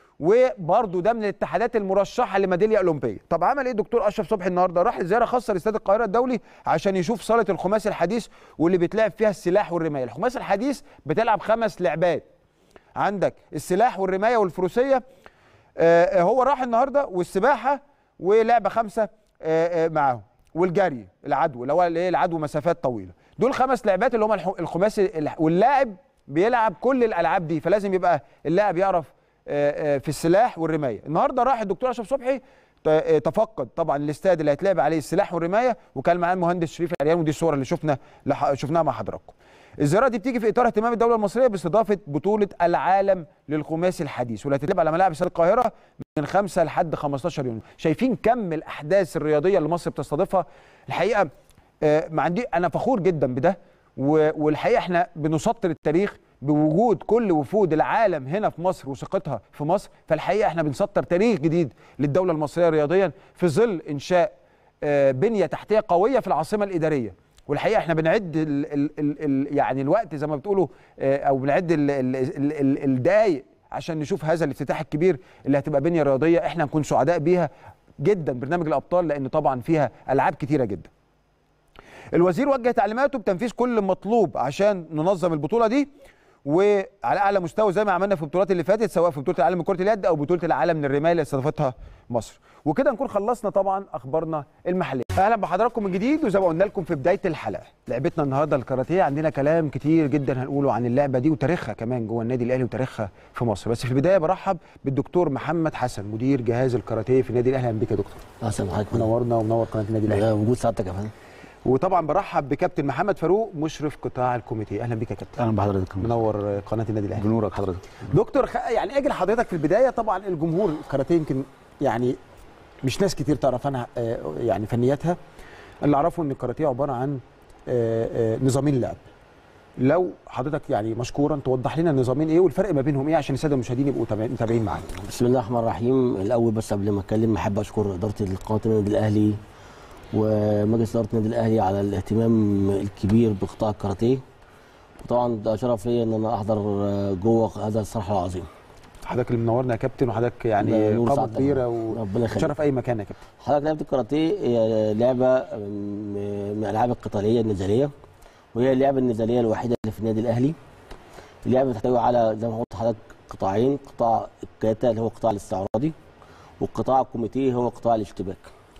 وبرضه ده من الاتحادات المرشحه لميداليه اولمبيه طب عمل ايه الدكتور اشرف صبحي النهارده راح زياره خاصه لاستاد القاهره الدولي عشان يشوف صاله الخماسي الحديث واللي بيتلعب فيها السلاح والرمايه الخماسي الحديث بتلعب خمس لعبات عندك السلاح والرمايه والفروسيه آه، هو راح النهارده والسباحه ولعبه خمسه آه، آه، معاهم والجري العدو اللي هو الايه العدو مسافات طويله دول خمس لعبات اللي هم الح- الخماسي الح- واللاعب بيلعب كل الالعاب دي فلازم يبقى اللاعب يعرف آه، آه، في السلاح والرمايه النهارده راح الدكتور اشرف صبحي ت- آه، تفقد طبعا الاستاد اللي هيتلعب عليه السلاح والرمايه وكان معاه المهندس شريف العريان ودي الصور اللي شفنا لح- شفناها مع حضراتكم الزياره دي بتيجي في اطار اهتمام الدوله المصريه باستضافه بطوله العالم للخماسي الحديث واللي هتتلعب على ملاعب استاد القاهره من 5 لحد 15 يونيو شايفين كم الاحداث الرياضيه اللي مصر بتستضيفها الحقيقه آه، ما عندي انا فخور جدا بده و- والحقيقه احنا بنسطر التاريخ بوجود كل وفود العالم هنا في مصر وثقتها في مصر فالحقيقه احنا بنسطر تاريخ جديد للدوله المصريه رياضيا في ظل انشاء آه، بنيه تحتيه قويه في العاصمه الاداريه والحقيقه احنا بنعد ال ال ال ال يعني الوقت زي ما بتقولوا آه، او بنعد ال- ال- ال- ال- الدقايق عشان نشوف هذا الافتتاح الكبير اللي هتبقى بنيه رياضيه احنا نكون سعداء بيها جدا برنامج الابطال لان طبعا فيها العاب كتيره جدا الوزير وجه تعليماته بتنفيذ كل مطلوب عشان ننظم البطوله دي وعلى اعلى مستوى زي ما عملنا في البطولات اللي فاتت سواء في بطوله العالم لكره اليد او بطوله العالم للرمايه اللي استضافتها مصر وكده نكون خلصنا طبعا اخبارنا المحليه اهلا بحضراتكم من جديد وزي ما قلنا لكم في بدايه الحلقه لعبتنا النهارده الكاراتيه عندنا كلام كتير جدا هنقوله عن اللعبه دي وتاريخها كمان جوه النادي الاهلي وتاريخها في مصر بس في البدايه برحب بالدكتور محمد حسن مدير جهاز الكاراتيه في النادي الاهلي اهلا بك يا دكتور اهلا بحضرتك منورنا ومنور قناه النادي الاهلي وجود سعادتك يا فندم وطبعا برحب بكابتن محمد فاروق مشرف قطاع الكوميتي اهلا بك يا كابتن اهلا بحضرتك منور قناه النادي الاهلي بنورك حضرتك دكتور خ... يعني اجي لحضرتك في البدايه طبعا الجمهور الكاراتيه يمكن يعني مش ناس كتير تعرف عنها آه، يعني فنياتها اللي اعرفه ان الكاراتيه عباره عن آه، آه، نظامين لعب لو حضرتك يعني مشكورا توضح لنا النظامين ايه والفرق ما بينهم ايه عشان الساده المشاهدين يبقوا تابع- متابعين معانا بسم الله الرحمن الرحيم الاول بس قبل ما اتكلم احب اشكر اداره القناه النادي الاهلي ومجلس اداره النادي الاهلي على الاهتمام الكبير بقطاع الكاراتيه وطبعا ده شرف ليا ان انا احضر جوه هذا الصرح العظيم حضرتك اللي منورنا يا كابتن وحضرتك يعني نور قامه سعادتك. كبيره ربنا يخليك. وشرف اي مكان يا كابتن حضرتك لعبه الكاراتيه هي لعبه من من الالعاب القتاليه النزاليه وهي اللعبه النزاليه الوحيده اللي في النادي الاهلي اللعبه بتحتوي على زي ما قلت لحضرتك قطاعين قطاع الكاتا اللي هو القطاع الاستعراضي والقطاع الكوميتيه هو قطاع الاشتباك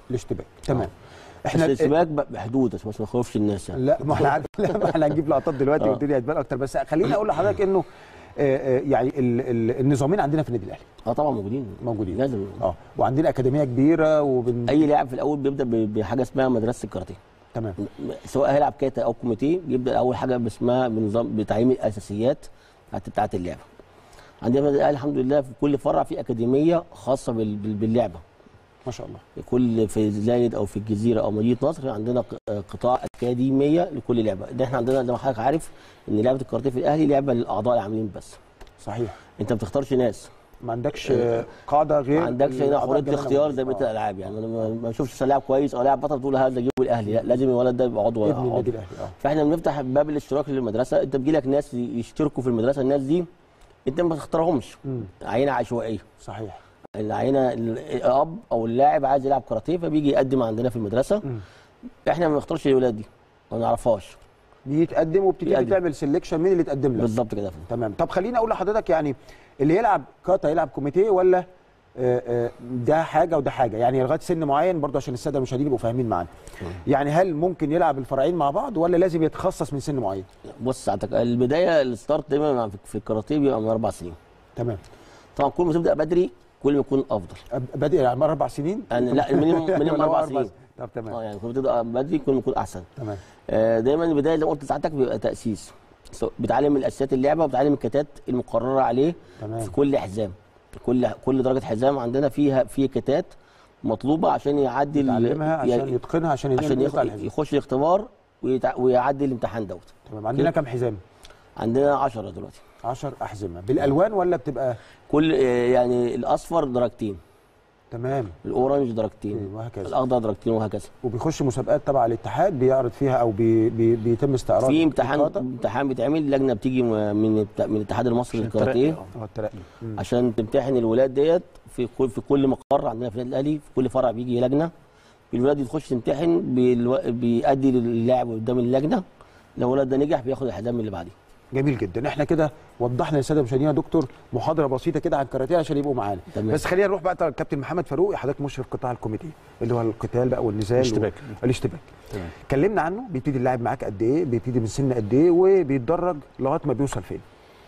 الاشتباك تمام احنا احنا الاشتباك ب- بحدود عشان بس ما نخوفش الناس يعني لا ما احنا عارف لا ما احنا هنجيب لقطات دلوقتي آه. والدنيا هتبان اكتر بس خليني اقول لحضرتك انه آه، آه، يعني ال- ال- النظامين عندنا في النادي الاهلي اه طبعا موجودين موجودين لازم اه وعندنا اكاديميه كبيره وبن اي لاعب في الاول بيبدا ب- بحاجه اسمها مدرسه الكاراتيه تمام سواء هيلعب كاتا او كوميتيه بيبدا اول حاجه باسمها بنظام بتعليم الاساسيات بتاعت بتاعت اللعبه عندنا النادي الاهلي الحمد لله في كل فرع في اكاديميه خاصه بال- بال- باللعبه ما شاء الله كل في زايد او في الجزيره او مدينه نصر عندنا ق- قطاع اكاديميه لكل لعبه ده احنا عندنا زي ما حضرتك عارف ان لعبه الكاراتيه في الاهلي لعبه للاعضاء العاملين بس صحيح انت ما بتختارش ناس ما عندكش آه، قاعده غير ما عندكش هنا الأعضاء حريه الجماعية. الاختيار زي بقيه الالعاب يعني انا ما- ما اشوفش لاعب كويس او لاعب بطل تقول هذا جيبه الاهلي لا لازم الولد ده يبقى عضو ابن النادي عضو. الاهلي اه فاحنا بنفتح باب الاشتراك للمدرسه انت بيجي لك ناس يشتركوا في المدرسه الناس دي انت ما تختارهمش مم. عينه عشوائيه صحيح العينه ال- الاب او اللاعب عايز يلعب كاراتيه فبيجي يقدم عندنا في المدرسه مم. احنا ما بنختارش الولاد دي ما نعرفهاش بيتقدم وبتبتدي بيقدم. تعمل سelection مين اللي تقدم لك بالظبط كده يا فندم. تمام طب خليني اقول لحضرتك يعني اللي يلعب كاتا يلعب كوميتيه ولا آه، آه، ده حاجه وده حاجه يعني لغايه سن معين برضه عشان الساده المشاهدين يبقوا فاهمين معانا يعني هل ممكن يلعب الفرعين مع بعض ولا لازم يتخصص من سن معين بص ساعتك البدايه الستارت دايما في- في الكاراتيه بيبقى من اربع سنين تمام طبعا كل ما تبدا بدري كل ما يكون افضل أب- بادئ يعني مره اربع سنين يعني لا المينيموم مينيموم ولا هو اربع سنين طب تمام اه يعني كل ما تبدا بدري كل ما يكون احسن تمام آه، دايما البدايه زي ما قلت ساعتك بيبقى تاسيس سو- بتعلم الاساسيات اللعبه وبتعلم الكتات المقرره عليه تمام في كل حزام كل كل درجه حزام عندنا فيها في كتات مطلوبه عشان يعدي ال- يتعلمها عشان يعني يتقنها عشان ينقل عشان يطلع يخ- الحزام. يخش الاختبار ويتع- ويعدي الامتحان دوت تمام عندنا كام حزام عندنا 10 دلوقتي 10 احزمه بالالوان ولا بتبقى كل آه، يعني الاصفر درجتين تمام الاورنج درجتين وهكذا الاخضر درجتين وهكذا وبيخش مسابقات تبع الاتحاد بيعرض فيها او بي بي بيتم استعراض في امتحان الكاتا. امتحان بيتعمل لجنه بتيجي م- من الت- من الاتحاد المصري عشان للكاراتيه الترقي. اه الترقي مم. عشان تمتحن الولاد ديت في كل في كل مقر عندنا في النادي الاهلي في كل فرع بيجي لجنه الولاد دي تخش تمتحن بالو... بيأدي للاعب قدام اللجنه لو الولد ده نجح بياخد الحزام اللي بعديه جميل جدا احنا كده وضحنا للساده المشاهدين يا دكتور محاضره بسيطه كده عن الكاراتيه عشان يبقوا معانا تمام. بس خلينا نروح بقى طبعا كابتن محمد فاروق حضرتك مشرف قطاع الكوميتي اللي هو القتال بقى والنزال الاشتباك. و... الاشتباك تمام كلمنا عنه بيبتدي اللاعب معاك قد ايه بيبتدي من سن قد ايه وبيتدرج لغايه ما بيوصل فين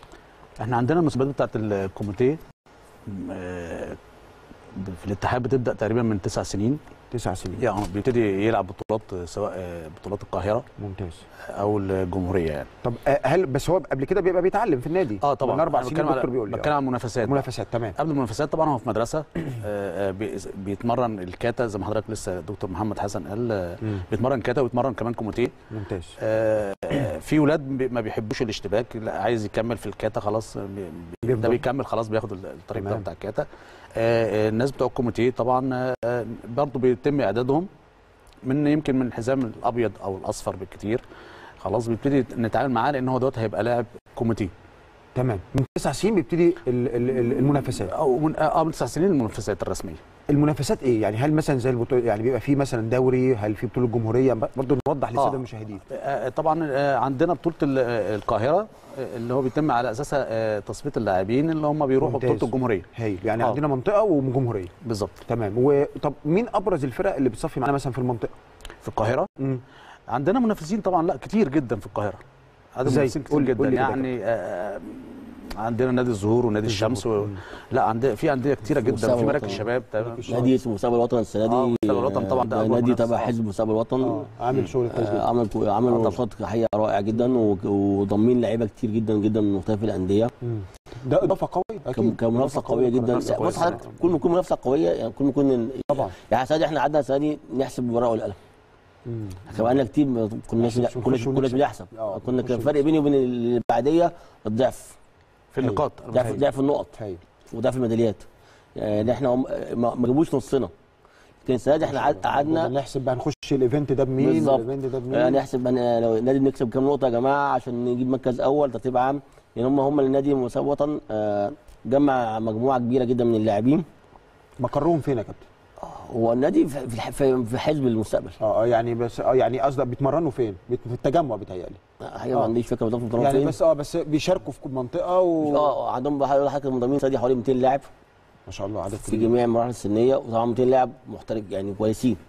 احنا عندنا المسابقات بتاعت الكوميتيه آه، في الاتحاد بتبدا تقريبا من تسع سنين تسع سنين يعني بيبتدي يلعب بطولات سواء آه، بطولات القاهره ممتاز او الجمهوريه يعني طب آه، هل بس هو قبل كده بيبقى بيتعلم في النادي اه طبعا من اربع أنا سنين بتكلم على- الدكتور بيقول لي بتكلم آه. عن المنافسات منافسات تمام قبل المنافسات طبعا هو في مدرسه آه، آه، بي- بيتمرن الكاتا زي ما حضرتك لسه دكتور محمد حسن قال آه، مم. بيتمرن كاتا ويتمرن كمان كوميتيه ممتاز آه، آه، في ولاد بي- ما بيحبوش الاشتباك لا عايز يكمل في الكاتا خلاص بي- بي- ده بيفضل. بيكمل خلاص بياخد الطريق بتاعه تمام. بتاع الكاتا آه، آه، الناس بتوع الكوميتيه طبعا آه، برضه بيتم اعدادهم من يمكن من الحزام الابيض او الاصفر بالكتير خلاص بيبتدي نتعامل معاه لان هو دوت هيبقى لاعب كوميتيه تمام من تسع سنين بيبتدي ال- ال- ال- المنافسات او من اه من تسع سنين المنافسات الرسميه المنافسات ايه يعني هل مثلا زي البطوله يعني بيبقى في مثلا دوري هل في بطوله جمهوريه برضه نوضح للساده آه. المشاهدين آه، طبعا آه، عندنا بطوله ال- آه، القاهره آه، اللي هو بيتم على اساسها آه، تصفيه اللاعبين اللي هم بيروحوا ممتاز. بطوله الجمهوريه هايل يعني آه. عندنا منطقه وجمهوريه بالظبط تمام وطب مين ابرز الفرق اللي بتصفي معانا مثلا في المنطقه في القاهره مم. عندنا منافسين طبعا لا كتير جدا في القاهره عدد زي؟ منافسين كتير قول- جدا قول لي كده يعني آه، عندنا نادي الزهور ونادي الشمس و... مم. لا عندنا في انديه كتيره جدا مستقبل في مراكز الوطن. الشباب تمام نادي اسمه مستقبل الوطن السنه دي آه، مستقبل الوطن طبعا ده آه، أكبر نادي منافس. تبع آه. حزب مستقبل الوطن اه عامل شغل كويس آه، جدا عمل عمل طبعا. نشاط حقيقه رائع جدا و- وضامين لعيبه كتير جدا جدا من مختلف الانديه مم. ده اضافه قويه كم- اكيد كمنافسه قويه جدا منافسة بص كويسة. حضرتك كل ما يكون منافسه قويه يعني كل ما يكون طبعا يعني السنه دي احنا قعدنا السنه دي نحسب بالورقه والقلم مم. احنا بقالنا كتير ما كناش عشان كنا نخش كنا ونكسب. بنحسب آه، كنا نخش كان الفرق بيني وبين اللي بعديه الضعف في النقاط ضعف ضعف النقط هايل وضعف الميداليات يعني احنا هم- ما ما جابوش نصنا لكن السنه دي احنا قعد- قعدنا نحسب بقى نخش الايفنت ده بمين بالظبط. والايفنت ده بمين يعني نحسب أنا لو النادي نكسب كام نقطه يا جماعه عشان نجيب مركز اول ترتيب عام لان هم هم النادي مسابقه وطن آه، جمع مجموعه كبيره جدا من اللاعبين مقرهم فين يا كابتن هو النادي في في الح- في في حزب المستقبل اه آه، يعني بس اه يعني قصدك بيتمرنوا فين بيت- في التجمع بيتهيألي حقيقه ما آه. عنديش فكره بالظبط يعني فين بس اه بس بيشاركوا في كل منطقه و اه عندهم بقى حضرتك المنضمين السنه دي حوالي 200 لاعب ما شاء الله عدد في كبير جميع المراحل السنيه وطبعا 200 لاعب محترف يعني كويسين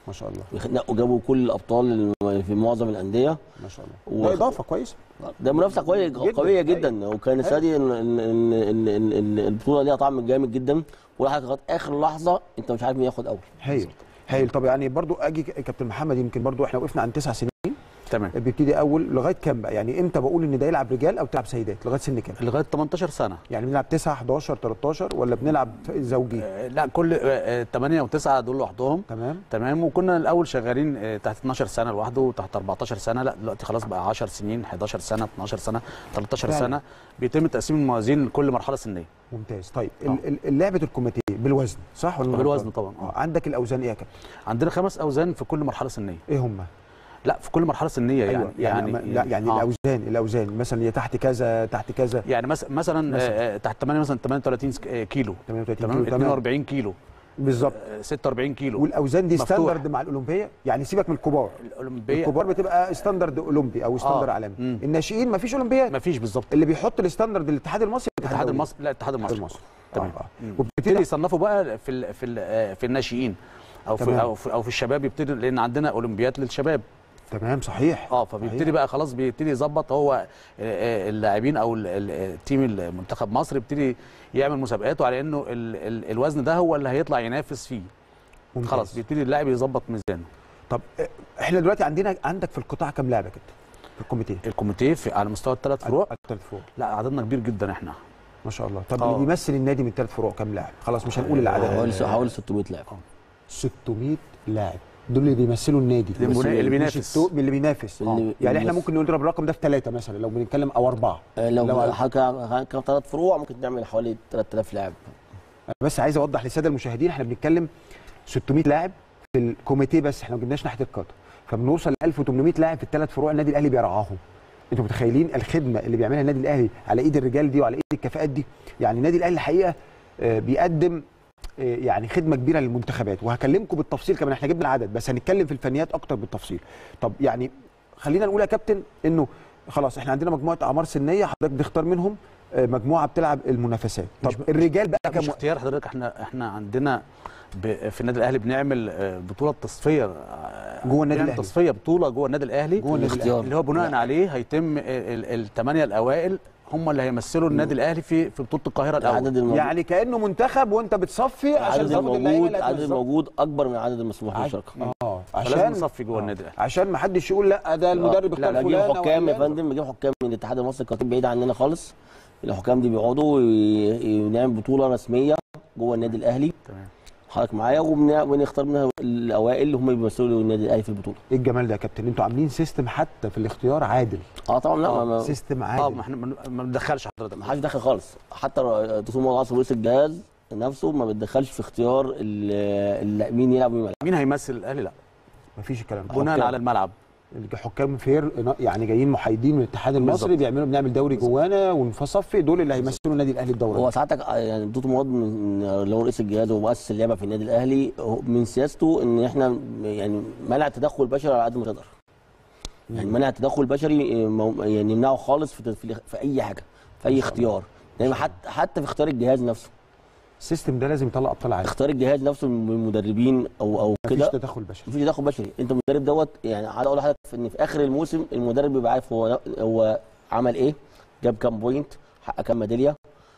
ما شاء الله نقوا جابوا كل الابطال الم- في معظم الانديه ما شاء الله ده اضافه كويسه ده منافسه قويه جداً. قويه جدا وكان السنه دي ان ان ان ان إن- إن البطوله ليها طعم جامد جدا ولحد لغايه اخر لحظه انت مش عارف مين ياخد اول هايل هايل طب يعني برضو اجي ك- كابتن محمد يمكن برضو احنا وقفنا عند تسع سنين تمام بيبتدي اول لغايه كام بقى يعني امتى بقول ان ده يلعب رجال او تلعب سيدات لغايه سن كام لغايه 18 سنه يعني بنلعب 9 11 13 ولا بنلعب زوجي آه، لا كل 8 و9 دول لوحدهم تمام تمام وكنا الاول شغالين آه، تحت 12 سنه لوحده وتحت 14 سنه لا دلوقتي خلاص بقى 10 سنين 11 سنه 12 سنه 13 فعلا. سنه بيتم تقسيم الموازين لكل مرحله سنيه ممتاز طيب ال- ال- لعبه الكوميتيه بالوزن صح ولا بالوزن غلطان؟ طبعا اه عندك الاوزان ايه يا كابتن عندنا خمس اوزان في كل مرحله سنيه ايه هم لا في كل مرحله سنيه يعني أيوة. يعني يعني, لا يعني آه. الاوزان الاوزان مثلا هي تحت كذا تحت كذا يعني مثلا مثلا مثلاً. آه، تحت 8 مثلا 38 سك- آه، كيلو 38 تمام كيلو، تمام. 42 كيلو بالظبط آه، 46 كيلو والاوزان دي مفتوح. ستاندرد مع الاولمبيه يعني سيبك من الكبار الاولمبيه الكبار بتبقى ستاندرد اولمبي او ستاندرد آه. عالمي مم. الناشئين ما فيش اولمبياد ما فيش بالظبط اللي بيحط الستاندرد الاتحاد المصري الاتحاد المصري لا الاتحاد المصري المصري تمام آه. مم. وبتبتدي وبتبتدي يصنفوا بقى في ال في ال آه، في الناشئين او في تمام. او في, أو في الشباب يبتدي لان عندنا اولمبياد للشباب تمام صحيح اه فبيبتدي صحيح. بقى خلاص بيبتدي يظبط هو آه، آه، اللاعبين او ال- ال- التيم المنتخب مصر يبتدي يعمل مسابقاته على انه ال ال الوزن ده هو اللي هيطلع ينافس فيه ممتاز. خلاص بيبتدي اللاعب يظبط ميزانه طب آه، احنا دلوقتي عندنا عندك في القطاع كام لاعب يا كابتن في الكوميتيه الكوميتيه في على مستوى الثلاث فروع الثلاث فروع لا عددنا كبير جدا احنا ما شاء الله طب آه. اللي بيمثل النادي من الثلاث فروع كام لاعب خلاص مش هنقول العدد حوالي حوالي 600 لاعب 600 لاعب دول اللي بيمثلوا النادي اللي بس اللي مش بينافس. التو- اللي بينافس اللي- آه. اللي يعني احنا بينافس. ممكن نضرب الرقم ده في ثلاثه مثلا لو بنتكلم او اربعه آه، لو لو على- حكى كان ثلاث فروع ممكن نعمل حوالي 3000 لاعب انا بس عايز اوضح للساده المشاهدين احنا بنتكلم 600 لاعب في الكوميتيه بس احنا ما جبناش ناحيه القطر فبنوصل ل 1800 لاعب في الثلاث فروع النادي الاهلي بيرعاهم انتوا متخيلين الخدمه اللي بيعملها النادي الاهلي على ايد الرجال دي وعلى ايد الكفاءات دي يعني النادي الاهلي الحقيقه آه، بيقدم آه، يعني خدمه كبيره للمنتخبات وهكلمكم بالتفصيل كمان احنا جبنا العدد بس هنتكلم في الفنيات اكتر بالتفصيل طب يعني خلينا نقول يا كابتن انه خلاص احنا عندنا مجموعه اعمار سنيه حضرتك بتختار منهم آه، مجموعه بتلعب المنافسات طب الرجال بقى لا مش كم اختيار حضرتك احنا احنا عندنا ب- في النادي الاهلي بنعمل آه، بطوله تصفيه آه، جوه النادي بنعمل الأهلي. تصفيه بطوله جوه النادي الاهلي جوه النادي الاختيار. اللي هو بناء عليه هيتم الثمانيه الاوائل هم اللي هيمثلوا النادي الاهلي في في بطوله القاهره الاول العدد الموجود يعني كانه منتخب وانت بتصفي عشان العدد تاخد اللعيبه الموجود اللي العدد هتنزل. الموجود اكبر من العدد المسموح بالمشاركه اه فلازم عشان نصفي جوه النادي الاهلي عشان ما حدش يقول لا ده المدرب لا اختار بجيب فلان أو حكام يا علان. فندم بجيب حكام من الاتحاد المصري الكاراتيه بعيد عننا خالص الحكام دي بيقعدوا وي- ونعمل بطوله رسميه جوه النادي الاهلي تمام حضرتك معايا وبن- ونختار منها الاوائل اللي هم بيمثلوا النادي الاهلي في البطوله ايه الجمال ده يا كابتن انتوا عاملين سيستم حتى في الاختيار عادل اه طبعا لا ما- ما سيستم اه عادل ما احنا ما ما بندخلش حضرتك ما حدش دخل خالص حتى ر- دكتور محمد عاصم رئيس الجهاز نفسه ما بيتدخلش في اختيار ال- ال- مين يلعب ومين ما يلعبش مين هيمثل الاهلي لا مفيش الكلام ده بناء حكام. على الملعب الحكام فير يعني جايين محايدين من الاتحاد المصري بالظبط. بيعملوا بنعمل دوري جوانا ونصفي دول اللي هيمثلوا النادي الاهلي الدوري هو ساعتك آه، يعني دكتور مراد من اللي هو رئيس الجهاز ومؤسس اللعبه في النادي الاهلي هو من سياسته ان احنا يعني منع التدخل البشري على قد ما تقدر يعني منع التدخل البشري آه، مو- يعني يمنعه خالص في, في, في اي حاجه في اي اختيار يعني حتى حتى في اختيار الجهاز نفسه السيستم ده لازم يطلع ابطال عادل اختيار الجهاز نفسه من المدربين او او مفيش كده تدخل بشري مفيش تدخل بشري انت المدرب دوت يعني عايز اقول لحضرتك ان في اخر الموسم المدرب بيبقى عارف هو هو عمل ايه جاب كام بوينت حقق كام ميداليه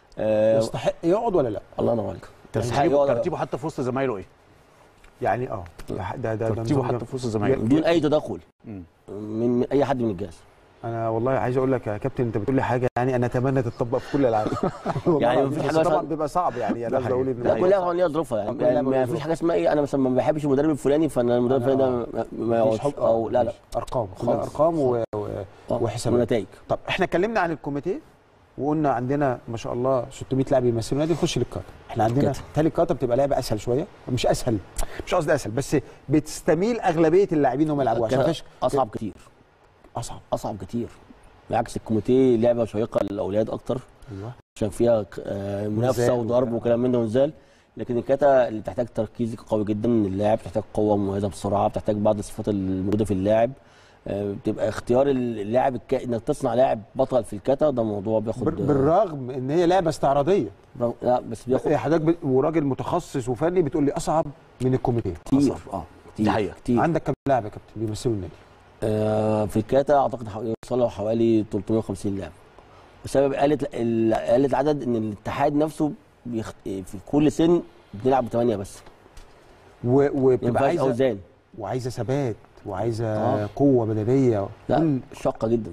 آه يستحق يقعد ولا لا الله ينور عليك ترتيبه ترتيبه حتى في وسط زمايله ايه يعني اه ده ده ده ترتيبه نظام حتى في وسط زمايله بدون اي تدخل مم. من, من اي حد من الجهاز انا والله عايز اقول لك يا كابتن انت بتقول لي حاجه يعني انا اتمنى تطبق في كل الالعاب يعني والله مفيش بس حاجة طبعا مثلاً- بيبقى صعب يعني انا عايز اقول ان لا كل لعبه ليها ظروفها يعني, كل لعبة يعني ليها ما فيش ظروفها. حاجه اسمها ايه انا مثلا ما بحبش المدرب الفلاني فانا المدرب الفلاني ده ما- ما مفيش يقعدش حب- او لا لا ارقام كلها خالص. ارقام و... و... وحسابات ونتائج طب احنا اتكلمنا عن الكوميتيه وقلنا عندنا ما شاء الله 600 لاعب يمثلوا النادي نخش للكاتا احنا عندنا الكاتا. تالي الكاتا بتبقى لعبه اسهل شويه مش اسهل مش قصدي اسهل بس بتستميل اغلبيه اللاعبين هم يلعبوها عشان كده مفيش اصعب كتير اصعب اصعب كتير بالعكس الكوميتيه لعبه شيقه للاولاد اكتر ايوه عشان فيها آه، منافسه نزال وضرب وبتاع. وكلام من ده ونزال لكن الكاتا اللي بتحتاج تركيز قوي جدا من اللاعب بتحتاج قوه مميزه بسرعه بتحتاج بعض الصفات الموجوده في اللاعب آه، بتبقى اختيار اللاعب الك... انك تصنع لاعب بطل في الكاتا ده موضوع بياخد بال- بالرغم ان هي لعبه استعراضيه لا بس بياخد حضرتك ب... وراجل متخصص وفني بتقول لي اصعب من الكوميتيه كتير أصعب. اه كتير دي حقيقة. كتير عندك كام لاعب يا كابتن بيمثلوا النادي؟ آه في الكاتا اعتقد حو- يوصلوا حوالي 350 لاعب بسبب قله ال- قله العدد ان الاتحاد نفسه بيخ... في كل سن بنلعب بثمانيه بس و- ما وبتبقى ينفعش عايزه اوزان وعايزه ثبات وعايزه آه. قوه بدنيه لا شاقه جدا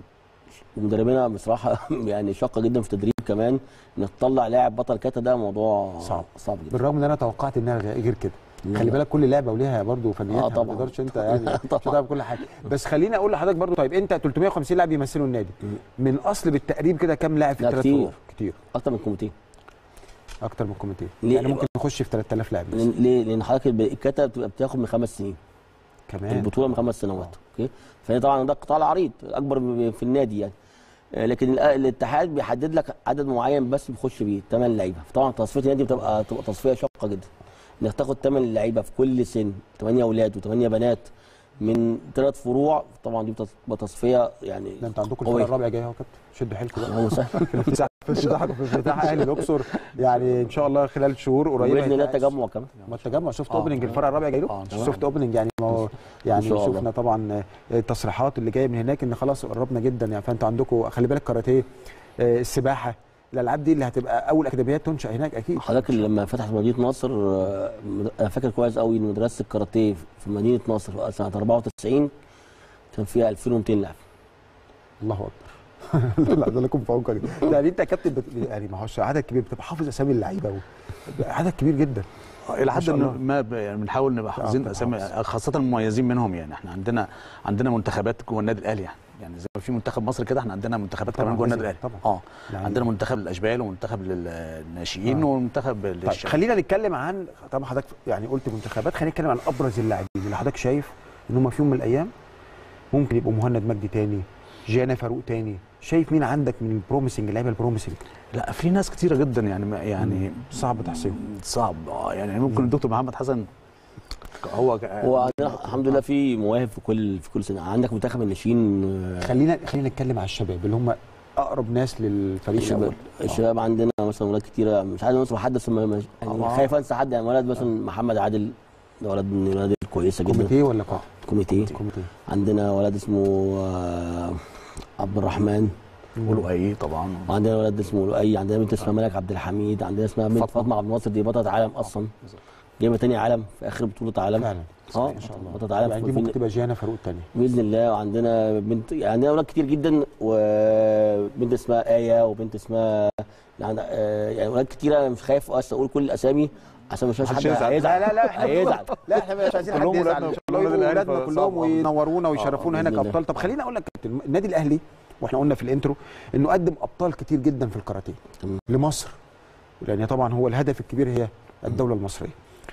ومدربينا بصراحه يعني شاقه جدا في التدريب كمان انك تطلع لاعب بطل كاتا ده موضوع صعب. صعب جدا بالرغم ان انا توقعت انها غ- غير كده لا، خلي لا. بالك كل لعبه وليها برضه فنياتها آه، ما طبعاً. تقدرش انت يعني مش طبعاً. هتعرف كل حاجه بس خليني اقول لحضرتك برضه طيب انت 350 لاعب بيمثلوا النادي من اصل بالتقريب كده كام لاعب في لا الثلاث كتير. فروع كتير اكتر من كوميتيه اكتر من الكوميتيه ليه؟ يعني ممكن نخش في 3000 لاعب مثلا لان ليه؟ لان حضرتك الب- الكاتا بتبقى بتاخد من خمس سنين كمان البطوله من خمس سنوات اوكي فهي طبعا ده القطاع العريض الاكبر ب- في النادي يعني آه، لكن الأ- الاتحاد بيحدد لك عدد معين بس بيخش بيه ثمان لعيبه فطبعا تصفيه النادي بتبقى تبقى تصفيه شاقه جدا انك تاخد ثمان لعيبه في كل سن ثمانيه اولاد وثمانيه بنات من ثلاث فروع طبعا دي بتبقى تصفيه يعني ده انت عندكم قوية. الفرقه الرابعه جايه اهو يا كابتن شدوا حيلكم بقى هو سهل. في الافتتاح في افتتاح في افتتاح اهلي الاقصر يعني ان شاء الله خلال شهور قريبه باذن الله هيتناقش. تجمع كمان ما التجمع سوفت آه. اوبننج الفرع الرابع جاي له آه، إن شاء الله. سوفت اوبننج يعني ما هو يعني إن شاء الله. شفنا طبعا آه، التصريحات اللي جايه من هناك ان خلاص قربنا جدا يعني فانتوا عندكم خلي بالك كاراتيه آه، السباحه الالعاب دي اللي هتبقى اول اكاديميات تنشا هناك اكيد حضرتك لما فتحت مدينه نصر آه، مد- انا فاكر كويس قوي ان مدرسه الكاراتيه في مدينه نصر سنه 94 كان فيها 2200 لاعب الله اكبر لا ده لكم في عمق يعني انت يا كابتن بت... يعني ما هوش عدد كبير بتبقى حافظ اسامي اللعيبه و... عدد كبير جدا الى ما حد شاء الله. ما ب- يعني بنحاول نبقى حافظين طبعاً اسامي حافظ. خاصه المميزين منهم يعني احنا عندنا عندنا منتخبات جوه النادي الاهلي يعني يعني زي ما في منتخب مصر كده احنا عندنا منتخبات طبعاً كمان جوه النادي لازم، الاهلي طبعاً. اه يعني- عندنا منتخب للاشبال ومنتخب للناشئين آه. ومنتخب طيب للشباب خلينا نتكلم عن طبعا حضرتك يعني قلت منتخبات خلينا نتكلم عن ابرز اللاعبين اللي حضرتك شايف ان هم في يوم من الايام ممكن يبقوا مهند مجدي تاني جانا فاروق تاني شايف مين عندك من البروميسنج اللعيبه البروميسنج لا في ناس كتيره جدا يعني ما- يعني صعب تحصيهم صعب اه يعني ممكن الدكتور محمد حسن هو هو عندنا الحمد لله في مواهب في كل في كل سنه عندك منتخب الناشئين آه، خلينا خلينا نتكلم على الشباب اللي هم اقرب ناس للفريق الشباب الأول. الشباب عندنا مثلا ولاد كتيره مش عايز انسى حد بس ما- ما- يعني آه. خايف انسى حد يعني ولد مثلا محمد عادل ده ولد من الولاد الكويسه جدا كوميتيه ولا قاعده؟ كوميتيه كوميتيه عندنا ولد اسمه آه، عبد الرحمن ولؤي طبعا وعندنا ولد اسمه لؤي عندنا بنت اسمها ملك عبد الحميد عندنا اسمها بنت فاطمه عبد الناصر دي بطله عالم اصلا جايبه تاني عالم في اخر بطوله عالم فعلا اه ما شاء الله بطله عالم يعني في- دي ممكن تبقى جانا فاروق تاني باذن الله وعندنا بنت يعني عندنا اولاد كتير جدا وبنت اسمها ايه وبنت اسمها يعني آه، يعني اولاد كتيره أنا مش خايف اصلا اقول كل الاسامي عشان مش محدش حد يزعل. هيزعل لا لا لا احنا هيزعل لا احنا مش عايزين حد كلهم يزعل ولادنا ان شاء الله وكلهم يبقوا ولاد الأهلي ولادنا فصعب. كلهم وينورونا ويشرفونا آه، هناك بإذن الله. ابطال طب خليني اقول لك يا كابتن النادي الاهلي واحنا قلنا في الانترو انه قدم ابطال كتير جدا في الكاراتيه تمام. لمصر لان طبعا هو الهدف الكبير هي الدوله المصريه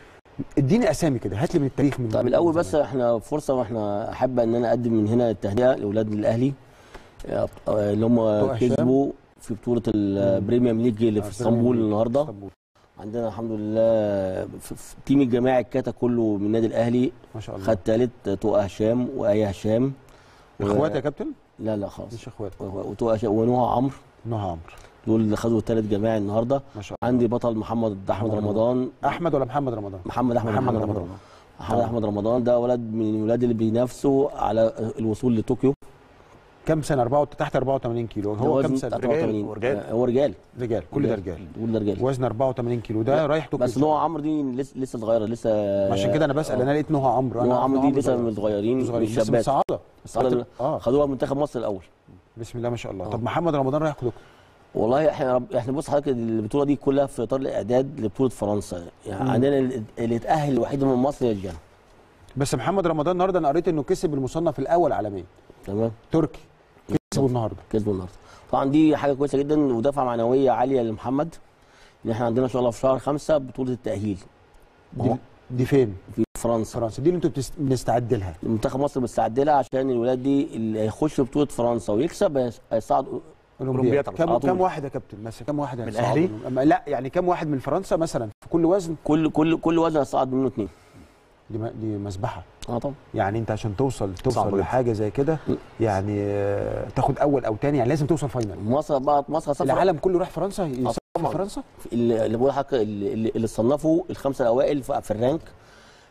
اديني اسامي كده هات لي من التاريخ من طيب الاول بس احنا فرصه واحنا احب ان انا اقدم من هنا التهنئه لاولاد الاهلي آه، اللي هم بتوع هشام. كسبوا في بطوله البريميوم ليج اللي في آه، اسطنبول بريميوم ليج النهارده اسطنبول. عندنا الحمد لله في في تيم الجماعي الكاتا كله من النادي الاهلي ما شاء الله خد ثالث توقع هشام وايه هشام و- اخوات يا كابتن لا لا خالص مش اخوات وتوقع هشام ونوها عمرو نهى عمرو دول اللي خدوا الثالث جماعي النهارده ما شاء الله عندي بطل محمد احمد رمضان احمد ولا محمد رمضان محمد احمد محمد محمد رمضان. رمضان محمد احمد رمضان ده ولد من الولاد اللي بينافسوا على الوصول لطوكيو كم سنه 4 تحت 84 كيلو ده هو وزن كم سنه 84 ورجال. آه، هو رجال رجال كل ده رجال كل ده رجال وزن 84 كيلو ده رايح طوكيو بس نوع عمرو دي لسه لسه صغيره لسه عشان كده انا بسال انا لقيت نهى عمرو أنا نوع عارف عمرو نهى دي لسه صغير. من الصغيرين صغيرين مش بس من شابات الصعاده الصعاده اه خدوها منتخب مصر الاول بسم الله ما شاء الله طب محمد رمضان رايح طوكيو والله احنا رب... احنا بص حضرتك البطوله دي كلها في اطار الاعداد لبطوله فرنسا يعني مم. عندنا ال- اللي اتاهل الوحيد من مصر هي جانا بس محمد رمضان النهارده انا قريت انه كسب المصنف الاول عالميا تمام تركي كسبه النهارده كسبوا النهارده طبعا دي حاجه كويسه جدا ودفعه معنويه عاليه لمحمد ان احنا عندنا ان شاء الله في شهر خمسة بطوله التاهيل دي, دي فين؟ في فرنسا فرنسا دي اللي انتوا بتست... بنستعد لها منتخب مصر بيستعد لها عشان الولاد دي اللي هيخش بطوله فرنسا ويكسب هيس- هيصعد اولمبياد على كم طول. كم واحد يا كابتن مثلا كم واحد من هيصعدوا؟ الأهلي؟ أما لا يعني كم واحد من فرنسا مثلا في كل وزن كل كل كل وزن هيصعد منه اثنين دي, م... دي مسبحه اه طبعا يعني انت عشان توصل صعب توصل جدا. لحاجه زي كده يعني آه، تاخد اول او تاني يعني لازم توصل فاينل مصر بقى مصر هتصفر العالم كله راح فرنسا يصفر في طبعاً. فرنسا اللي اللي بقول لحضرتك اللي, اللي اللي صنفوا الخمسه الاوائل في في الرانك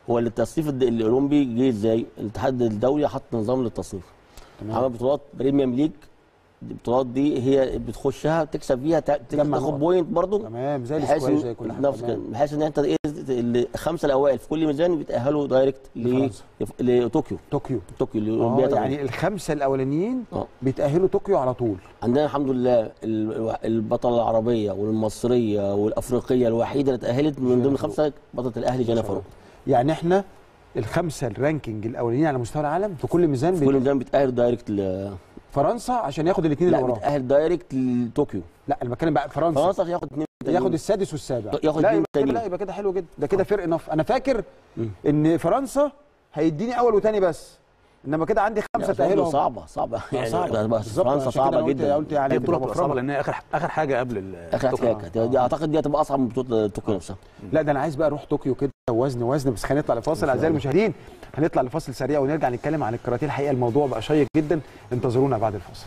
هو التصنيف الد- الاولمبي جه ازاي؟ الاتحاد الدولي حط نظام للتصنيف تمام. عمل بطولات بريميوم ليج البطولات دي هي بتخشها تكسب فيها تا- تجمع تاخد نقط. بوينت برضه تمام زي بحيث السكواش إن- زي كل حاجه نفس تمام. كده بحيث ان انت ايه الخمسه الاوائل في كل ميزان بيتاهلوا دايركت ل- لفرنسا. لف- لطوكيو طوكيو طوكيو اه الاولمبياد يعني الخمسه الاولانيين آه. بيتاهلوا طوكيو على طول عندنا الحمد لله ال- البطله العربيه والمصريه والافريقيه الوحيده اللي اتاهلت من ضمن خمسه بطله الاهلي جانا فاروق يعني احنا الخمسه الرانكينج الاولانيين على مستوى العالم في كل ميزان في كل ميزان بيتاهل دايركت ل فرنسا عشان ياخد الاثنين لا اللي وراهم بيتاهل دايركت لطوكيو لا انا بتكلم بقى فرنسا فرنسا عشان ياخد اثنين ياخد السادس والسابع ياخد لا اتنين يبقى كده تانيين. لا يبقى كده حلو جدا ده كده فرق نف انا فاكر ان فرنسا هيديني اول وثاني بس انما كده عندي خمسه تاهلهم صعبه صعبه يعني صعبة. بس بالظبط، فرنسا عشان كده صعبه أنا قلت- جدا قلت يعني هي بطوله تبقى بتبقى صعبه مفرمة. لان هي اخر اخر حاجه قبل ال- اخر طوكيو. حاجه دي اعتقد دي هتبقى اصعب من بطوله طوكيو نفسها لا ده انا عايز بقى اروح طوكيو كده وزن وزن بس خلينا نطلع لفاصل اعزائي المشاهدين هنطلع لفاصل سريع ونرجع نتكلم عن الكاراتيه الحقيقه الموضوع بقى شيق جدا انتظرونا بعد الفاصل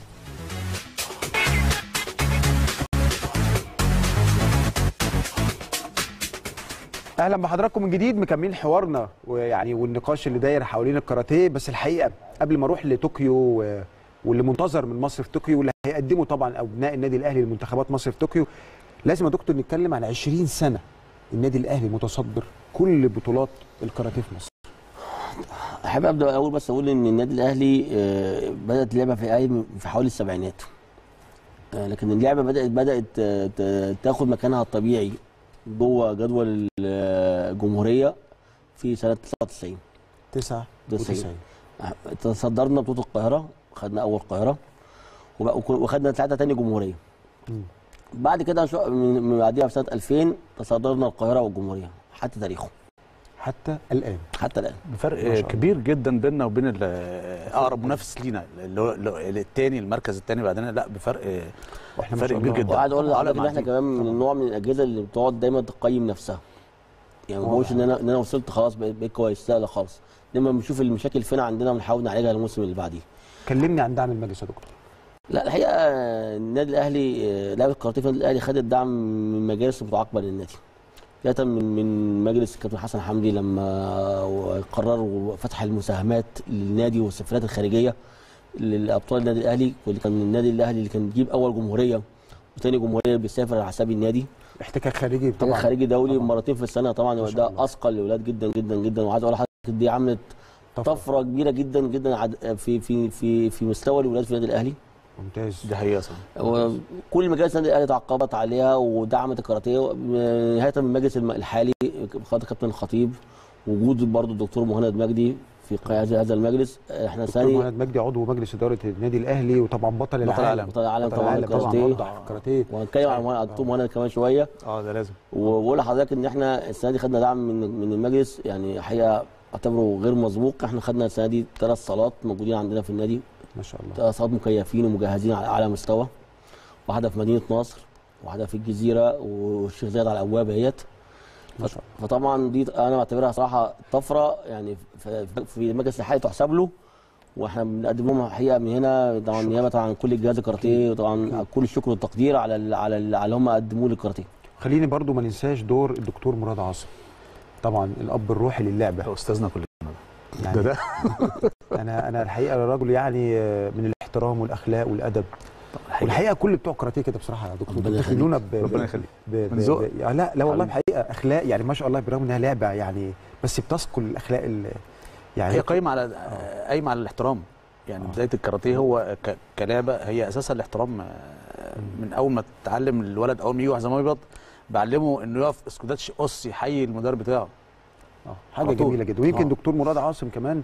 اهلا بحضراتكم من جديد مكملين حوارنا ويعني والنقاش اللي داير حوالين الكاراتيه بس الحقيقه قبل ما اروح لطوكيو و- واللي منتظر من مصر في طوكيو واللي هيقدمه طبعا ابناء النادي الاهلي لمنتخبات مصر في طوكيو لازم يا دكتور نتكلم عن 20 سنه النادي الاهلي متصدر كل بطولات الكاراتيه في مصر احب ابدا اول بس اقول ان النادي الاهلي آه، بدات اللعبه في اي في حوالي السبعينات آه، لكن اللعبه بدات بدات آه، ت- تاخد مكانها الطبيعي جوه جدول الجمهوريه في سنه 99 99 آه، تصدرنا بطوله القاهره خدنا اول القاهره وبقى- وك- وخدنا ساعتها تاني جمهوريه مم. بعد كده شو- من من بعديها في سنه 2000 تصدرنا القاهره والجمهوريه حتى تاريخه حتى الان حتى الان ما فرق شاء الله. كبير جدا بيننا وبين ال- اقرب منافس لينا اللي هو اللي هو الثاني المركز الثاني بعدين لا بفرق واحنا ما فرق شاء كبير الله. جدا وقاعد اقول آه، لا، لحضرتك ان احنا معديين. كمان من النوع من الاجهزه اللي بتقعد دايما تقيم نفسها يعني ما بقولش ان انا ان انا وصلت خلاص بقيت, بقيت كويس لا لا خالص دايما بنشوف المشاكل فين عندنا ونحاول نعالجها الموسم اللي بعديه كلمني عن دعم المجلس يا دكتور لا الحقيقه آه، النادي الاهلي آه، لعبه الكاراتيه في النادي الاهلي خدت دعم من مجالس متعاقبه للنادي بدايه من من مجلس الكابتن حسن حمدي لما قرروا فتح المساهمات للنادي والسفرات الخارجيه للابطال النادي الاهلي واللي كان النادي الاهلي اللي كان بيجيب اول جمهوريه وثاني جمهوريه بيسافر على حساب النادي احتكاك خارجي طبعا طبعا خارجي دولي طبعاً. مرتين في السنه طبعا ما شاء ده الله. اثقل للاولاد جدا جدا جدا وعايز اقول لحضرتك دي عملت طفرة. طفره كبيره جدا جدا عد- في في في في مستوى الولاد في النادي الاهلي ممتاز دي حقيقه صح وكل مجالس النادي الاهلي تعاقبت عليها ودعمت الكاراتيه نهايه من المجلس الم- الحالي قياده كابتن الخطيب وجود برضه الدكتور مهند مجدي في قياده هذا المجلس احنا دكتور ثاني مهند مجدي عضو مجلس اداره النادي الاهلي وطبعا بطل العالم العالم. بطل العالم بطل طبعا العالم طبعا الكاراتيه برضه كاراتيه وهنتكلم عن مهند- الدكتور مهند كمان شويه اه ده لازم وبقول لحضرتك ان احنا السنه دي خدنا دعم من من المجلس يعني حقيقه اعتبره غير مسبوق احنا خدنا السنه دي ثلاث صالات موجودين عندنا في النادي ما شاء الله ثلاث صالات مكيفين ومجهزين على اعلى مستوى واحده في مدينه نصر واحده في الجزيره والشيخ زايد على الابواب اهيت ما شاء الله فطبعا دي انا بعتبرها صراحه طفره يعني في في المجلس الحالي تحسب له واحنا بنقدم لهم الحقيقه من هنا طبعا نيابه عن كل الجهاز الكاراتيه وطبعا كل الشكر والتقدير على ال على ال على اللي هم قدموه للكاراتيه خليني برضو ما ننساش دور الدكتور مراد عاصم طبعا الاب الروحي للعبه ده استاذنا كلنا يعني ده ده انا انا الحقيقه راجل يعني آه، من الاحترام والاخلاق والادب والحقيقه كل بتوع الكاراتيه كده بصراحه يا دكتور ربنا بتخلونا ب... ربنا يخليك ب... ب... من ذوق. ب... يعني لا لا والله الحقيقه اخلاق يعني ما شاء الله برغم انها لعبه يعني بس بتثقل الاخلاق ال... يعني هي قايمه على قايمه على الاحترام يعني بدايه الكاراتيه هو ك- كلعبه هي اساسا الاحترام آه، من اول ما تتعلم الولد اول ما يجي واحد زي ما يبيض بعلمه انه يقف اسكوداتش قص يحيي المدرب بتاعه آه، حاجه على طول. جميله جدا ويمكن آه. دكتور مراد عاصم كمان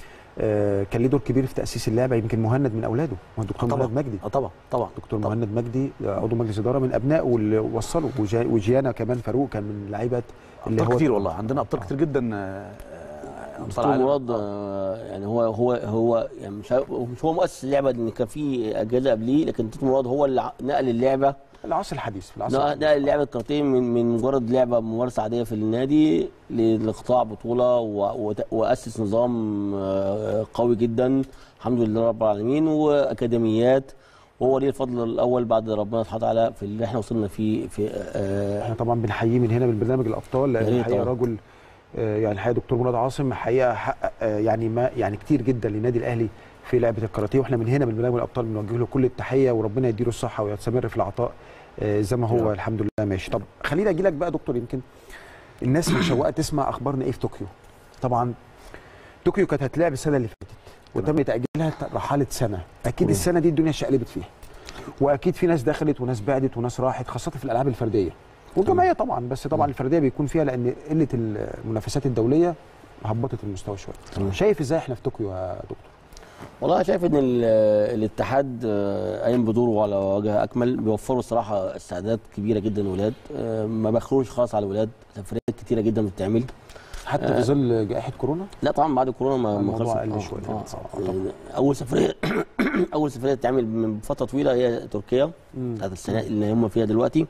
آه، كان ليه دور كبير في تاسيس اللعبه يمكن مهند من اولاده هو الدكتور طبعا. مهند مجدي اه طبعا طبعا دكتور طبعا. مهند مجدي آه، عضو مجلس اداره من ابنائه اللي وصلوا وجا- وجيانا كمان فاروق كان من لعيبه اللي ابطال هو كتير والله عندنا ابطال كتير جدا آه، آه، ابطال دكتور عالم مراد آه، يعني هو هو هو يعني مش ه- مش هو مؤسس اللعبه ان كان في اجهزه قبليه لكن دكتور مراد هو اللي ع- نقل اللعبه العصر الحديث في العصر نقل الحديث. نقل لعبه الكاراتيه من من مجرد لعبه ممارسه عاديه في النادي ل- لقطاع بطوله و- وت- واسس نظام آه، قوي جدا الحمد لله رب العالمين واكاديميات وهو ليه الفضل الاول بعد ربنا سبحانه وتعالى في اللي احنا وصلنا فيه في آه، احنا طبعا بنحييه من هنا من برنامج الابطال يا لان ريت الحقيقه طبعاً. رجل آه، يعني الحقيقه دكتور مراد عاصم حقيقه حقق آه، يعني ما يعني كتير جدا للنادي الاهلي في لعبه الكاراتيه واحنا من هنا من برنامج الابطال بنوجه له كل التحيه وربنا يديله الصحه ويستمر في العطاء آه، زي ما هو الحمد لله ماشي طب خليني اجي لك بقى دكتور يمكن الناس مشوقه تسمع اخبارنا ايه في طوكيو طبعا طوكيو كانت هتلعب السنه اللي فاتت وتم تاجيلها رحاله سنه اكيد مم. السنه دي الدنيا شقلبت فيها واكيد في ناس دخلت وناس بعدت وناس راحت خاصه في الالعاب الفرديه والجماعيه طبعا بس طبعا الفرديه بيكون فيها لان قله المنافسات الدوليه هبطت المستوى شويه شايف ازاي احنا في طوكيو يا دكتور والله أنا شايف ان ال- الاتحاد آه، قايم بدوره على وجه اكمل بيوفروا الصراحه استعدادات كبيره جدا للولاد آه، ما بخلوش خالص على الولاد سفريات كتيره جدا بتتعمل حتى آه، في ظل جائحه كورونا لا طبعا بعد كورونا ما ما الموضوع خلصت. قل آه، شوية. آه، آه، اول سفريه اول سفريه تتعمل من فتره طويله هي تركيا مم. بتاعت السنه اللي هم فيها دلوقتي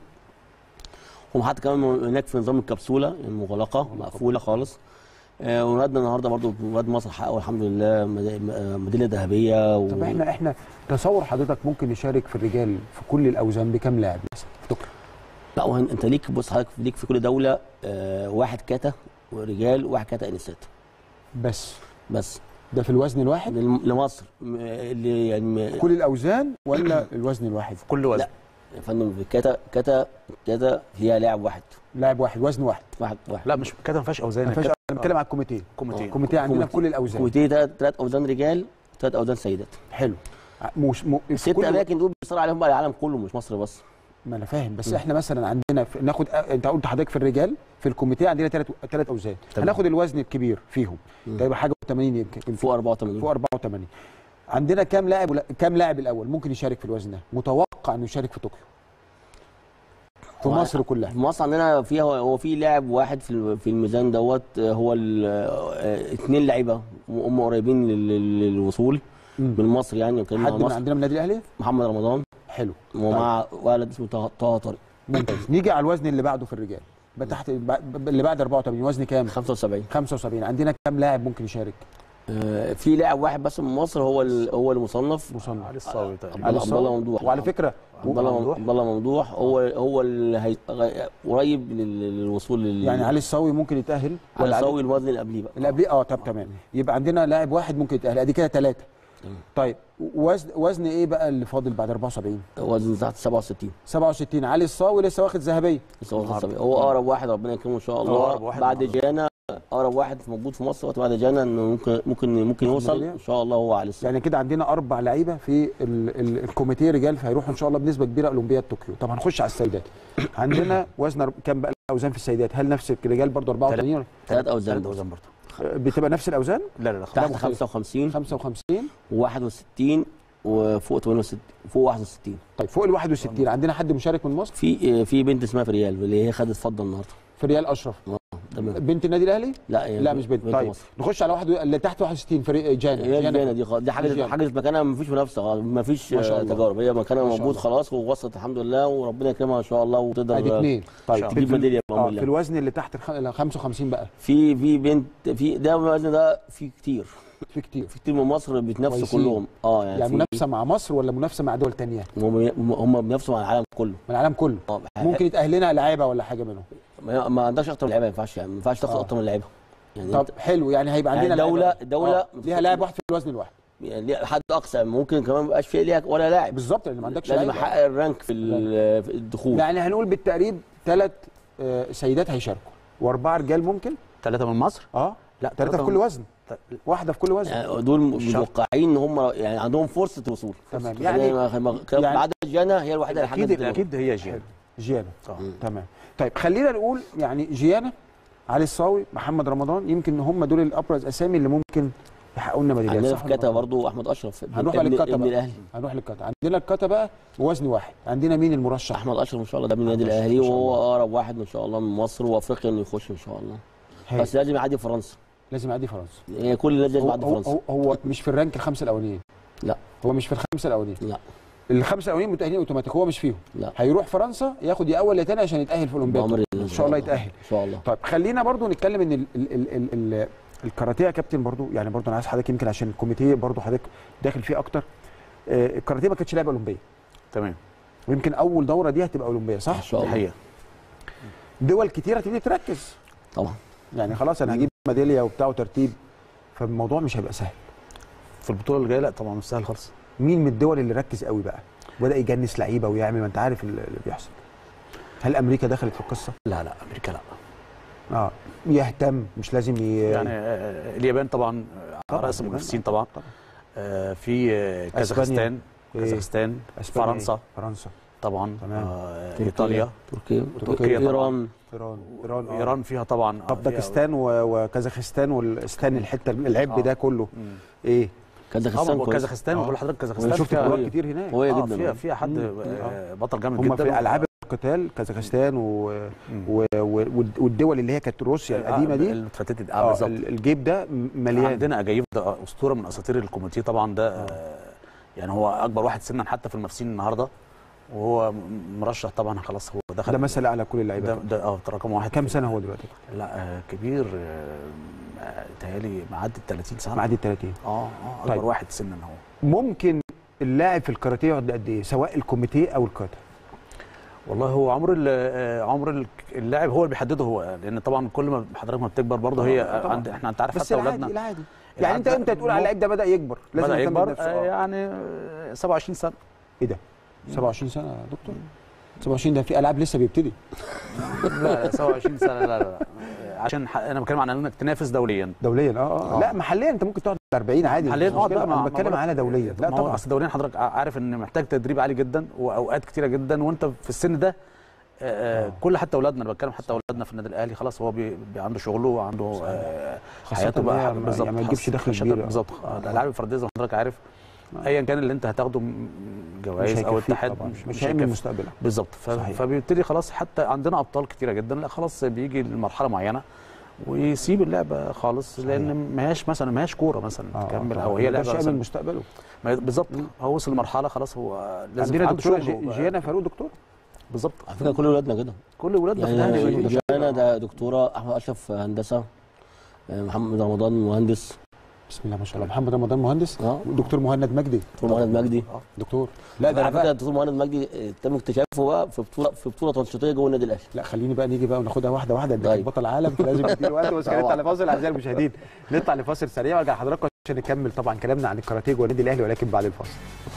هم حتى كمان هناك في نظام الكبسوله المغلقه مقفوله خالص آه، ولادنا النهارده برضو ولاد مصر حققوا الحمد لله مد- آه، ميداليه ذهبيه و... طب احنا احنا تصور حضرتك ممكن نشارك في الرجال في كل الاوزان بكام لاعب مثلا في طوكيو لا وهن- انت ليك بص حضرتك ليك في كل دوله آه، واحد كاتا ورجال وواحد كاتا انسات بس بس ده في الوزن الواحد للم- لمصر م- اللي يعني م- كل الاوزان ولا الوزن الواحد في كل لا يا فندم في كاتا كاتا كاتا فيها لاعب واحد لاعب واحد وزن واحد واحد واحد لا مش كده ما فيهاش اوزان ما فيهاش كده- انا بتكلم على الكوميتيه كوميتيه. الكوميتيه عندنا في كل الاوزان كوميتيه ثلاث اوزان رجال ثلاث اوزان سيدات حلو مش م... الست كل- اماكن دول بيصير عليهم بقى العالم كله مش مصر بس ما انا فاهم بس مم. احنا مثلا عندنا في... ناخد انت قلت حضرتك في الرجال في الكوميتيه عندنا ثلاث ثلاث اوزان تمام. هناخد الوزن الكبير فيهم مم. ده يبقى حاجه 80 يمكن فوق 84 فوق 84 عندنا كام لاعب ولا... كام لاعب الاول ممكن يشارك في الوزن ده متوقع انه يشارك في طوكيو في هو- مصر كلها في مصر عندنا فيها هو في لاعب واحد في ال- في الميزان دوت آه، هو ال- آه، اثنين لعيبه هم قريبين لل- لل- للوصول مم. من مصر يعني وكان حد مع من مصر عندنا من النادي الاهلي محمد رمضان حلو ومع ولد اسمه طه طه طارق ممتاز نيجي على الوزن اللي بعده في الرجال بقى تحت ب- اللي بعد 84 وزن كام 75 75 عندنا كام لاعب ممكن يشارك آه، في لاعب واحد بس من مصر هو ال- هو المصنف مصنف علي الصاوي تقريبا عبد عبد الله ممدوح وعلى فكره عبد الله ممدوح عبد الله ممدوح هو هو اللي هي- غ- قريب لل- للوصول لل يعني علي الصاوي ممكن يتاهل على علي- سوي الوزن اللي قبليه بقى اللي قبليه اه طب تمام يبقى عندنا لاعب واحد ممكن يتاهل ادي كده ثلاثه طيب وزن وزن ايه بقى اللي فاضل بعد 74 وزن تحت 67 67 علي الصاوي لسه واخد ذهبيه لسه واخد 70. هو اقرب واحد ربنا يكرمه ان شاء هو الله أقرب واحد بعد النهاردة. جانا اقرب واحد موجود في مصر وقت بعد جانا انه ممكن ممكن ممكن يوصل ان شاء الله هو علي الصاوي يعني كده عندنا اربع لعيبه في ال ال الكوميتيه رجال فهيروحوا ان شاء الله بنسبه كبيره اولمبياد طوكيو طب هنخش على السيدات عندنا وزن أرب- كام بقى الاوزان في السيدات هل نفس الرجال برضو 84 ولا ثلاث اوزان ثلاث اوزان برضه بتبقى نفس الاوزان لا لا لا تحت 55 55 و61 وفوق 68 فوق 61 طيب فوق ال 61 عندنا حد مشارك من مصر في في بنت اسمها فريال اللي هي خدت فضه النهارده في ريال اشرف تمام بنت النادي الاهلي لا هي لا مش بنت بنت طيب مصر. نخش على واحد اللي تحت 61 فريق جانا هي جانا دي خلاص دي حاجه جانا. حاجه مكانها ما فيش منافسه خالص ما فيش ما شاء الله. تجارب هي مكانها ما شاء موجود الله. خلاص ووصلت الحمد لله وربنا يكرمها ان شاء الله وتقدر ادي اثنين طيب تجيب في- ميداليه اه بامر في الله الوزن اللي تحت الخ- ال 55 بقى في في بنت في ده الوزن ده في كتير في كتير في كتير من مصر بيتنافسوا كويسين. كلهم اه يعني, يعني في- منافسه مع مصر ولا منافسه مع دول تانية هم هم بينافسوا مع العالم كله من العالم كله اه ممكن يتاهل لنا لعيبه ولا حاجه منهم ما, ما عندكش اكتر من لعيبه ما ينفعش يعني ما ينفعش تاخد آه. اكتر من لعيبه يعني طب حلو يعني هيبقى يعني عندنا الدولة- لعيبة. الدولة آه، ليها لاعب واحد في الوزن الواحد يعني ليه حد اقصى ممكن كمان ما يبقاش فيه ليها ولا لاعب بالظبط لان ما عندكش لازم لعيبة. احقق الرانك في ال- في الدخول يعني هنقول بالتقريب ثلاث سيدات هيشاركوا واربعه رجال ممكن ثلاثه من مصر اه لا ثلاثه في كل وزن واحده في كل وزن يعني دول متوقعين ان هم يعني عندهم فرصه وصول تمام. يعني يعني- ما يعني- بعد جانا هي الوحيده اللي اكيد حددت اكيد هي جيانا جيانا تمام طيب خلينا نقول يعني جيانا علي الصاوي محمد رمضان يمكن هم دول الابرز اسامي اللي ممكن يحققوا لنا ميداليات عندنا صح في ولا كاتا غلط؟ برضه احمد اشرف ابن- هنروح على ابن- الكاتا ابن بقى الاهلي هنروح للكاتا عندنا الكاتا بقى بوزن واحد عندنا مين المرشح احمد اشرف ان شاء الله ده من النادي الاهلي وهو اقرب واحد ان شاء الله من مصر وافريقيا انه يخش ان شاء الله هاي. بس لازم يعدي فرنسا لازم يعدي فرنسا هي كل الناس لازم هو, يعدي هو, فرنسا هو, هو مش في الرانك الخمسه الاولانيين لا هو مش في الخمسه الاولانيين لا الخمسه الاولانيين متاهلين اوتوماتيك هو مش فيهم لا هيروح فرنسا ياخد يا اول يا تاني عشان يتاهل في الاولمبياد بأمر ان شاء الله يتاهل ان شاء الله طيب خلينا برضو نتكلم ان ال ال ال ال ال الكاراتيه يا كابتن برضو يعني برضو انا عايز حضرتك يمكن عشان الكوميتيه برضو حضرتك داخل فيه اكتر آه، الكاراتيه ما كانتش لعبه اولمبيه تمام ويمكن اول دوره دي هتبقى اولمبيه صح؟ ان شاء الله حقيقه دول كتيره تبتدي تركز طبعا يعني خلاص انا هجيب ميداليه وبتاع وترتيب فالموضوع مش هيبقى سهل في البطوله اللي جايه لا طبعا مش سهل خالص مين من الدول اللي ركز قوي بقى وبدا يجنس لعيبه ويعمل ما انت عارف اللي بيحصل هل امريكا دخلت في القصه لا لا امريكا لا اه يهتم مش لازم ي... يعني آه، اليابان طبعا على راس المنافسين طبعا آه، في آه، كازاخستان إيه؟ كازاخستان أسبانيا فرنسا إيه؟ فرنسا طبعا تمام. آه، تركيا. ايطاليا تركيا تركيا طبعاً. ايران ايران ايران آه. ايران فيها طبعا آه، طب فيها- باكستان و- وكازاخستان والاستان الحته العب آه. ده كله مم. ايه كازاخستان آه، كويس. كازاخستان آه. بقول لحضرتك انا كازاخستان شفت فيها بطولات كتير هناك قويه آه، جدا فيها آه. فيها حد آه، بطل جامد هم جدا في العاب القتال كازاخستان و... مم. و... و... والدول اللي هي كانت روسيا القديمه دي اللي اتفتت اه اه بالظبط ال- الجيب ده م- مليان عندنا اجايب ده اسطوره من اساطير الكوميتيه طبعا ده آه، يعني هو اكبر واحد سنا حتى في المنافسين النهارده وهو م- مرشح طبعا خلاص هو دخل ده مثل اعلى كل اللعيبه ده, ده اه رقم واحد كام في- سنه هو دلوقتي؟ لا آه، كبير آه، آه، تهيألي معدي ال 30 سنه معدي ال 30 اه اه اكبر طيب. واحد سنا هو ممكن اللاعب في الكاراتيه يقعد قد ايه سواء الكوميتيه او الكاتا والله هو عمر ال- آه، عمر ال- اللاعب هو اللي بيحدده هو لان طبعا كل ما حضرتك ما بتكبر برضه هي طبعاً، طبعاً. عند احنا انت عارف بس حتى العادي اولادنا العادي يعني انت العادي- امتى تقول على اللعيب ده بدا يكبر لازم بدا يهتم يكبر بنفسه. آه، آه. يعني آه، 27 سنه ايه ده 27 سنه يا دكتور 27 ده في العاب لسه بيبتدي لا لا 27 سنه لا لا لا عشان ح- انا بتكلم عن انك تنافس دوليا دوليا اه اه آه. لا محليا انت ممكن تقعد 40 عادي حاليا مش اه مشكلة، بقى انا ما- بتكلم ما على دوليا لا ما هو طبعا اصل دوليا حضرتك عارف ان محتاج تدريب عالي جدا واوقات كتيره جدا وانت في السن ده آه، آه. كل حتى اولادنا انا بتكلم حتى اولادنا في النادي الاهلي خلاص هو بي بي عنده شغله وعنده آه، خاصة حياته إن بقى هي ما- بالظبط يعني ما تجيبش خاصة- دخل خاصة- كبير. بالظبط آه. الالعاب الفرديه زي ما حضرتك عارف آه. ايا كان اللي انت هتاخده م- مش جوائز او هيكفيك اتحاد طبعا مش, مش هيعمل هيكفي. مستقبلك بالظبط ف- صحيح. فبيبتدي خلاص حتى عندنا ابطال كتيره جدا لا خلاص بيجي لمرحله معينه ويسيب اللعبه خالص لان ما هياش مثلا ما هياش كوره مثلا اه تكمل آه، او ما هي يقدرش لعبه يعمل مثلا مستقبله ما- بالظبط هو وصل لمرحله خلاص هو لازم عندنا عنده دكتوره شغل جي- وبقى- جيانا فاروق دكتور بالظبط على فكره كل اولادنا كده كل ولادنا في يعني الاهلي بيجي- جانا ده دكتوره احمد اشرف هندسه آه، محمد رمضان مهندس بسم الله ما شاء الله محمد رمضان مهندس اه دكتور مهند مجدي دكتور مهند مجدي دكتور لا ده على انا فكره بقى دكتور مهند مجدي آه، تم اكتشافه بقى في بطوله في بطوله تنشيطيه جوه النادي الاهلي لا خليني بقى نيجي بقى وناخدها واحده واحده ده طيب. بطل عالم فلازم نديله وقت بس طبعا. نطلع لفاصل اعزائي المشاهدين نطلع لفاصل سريع وارجع لحضراتكم عشان نكمل طبعا كلامنا عن الكاراتيه جوه النادي الاهلي ولكن بعد الفاصل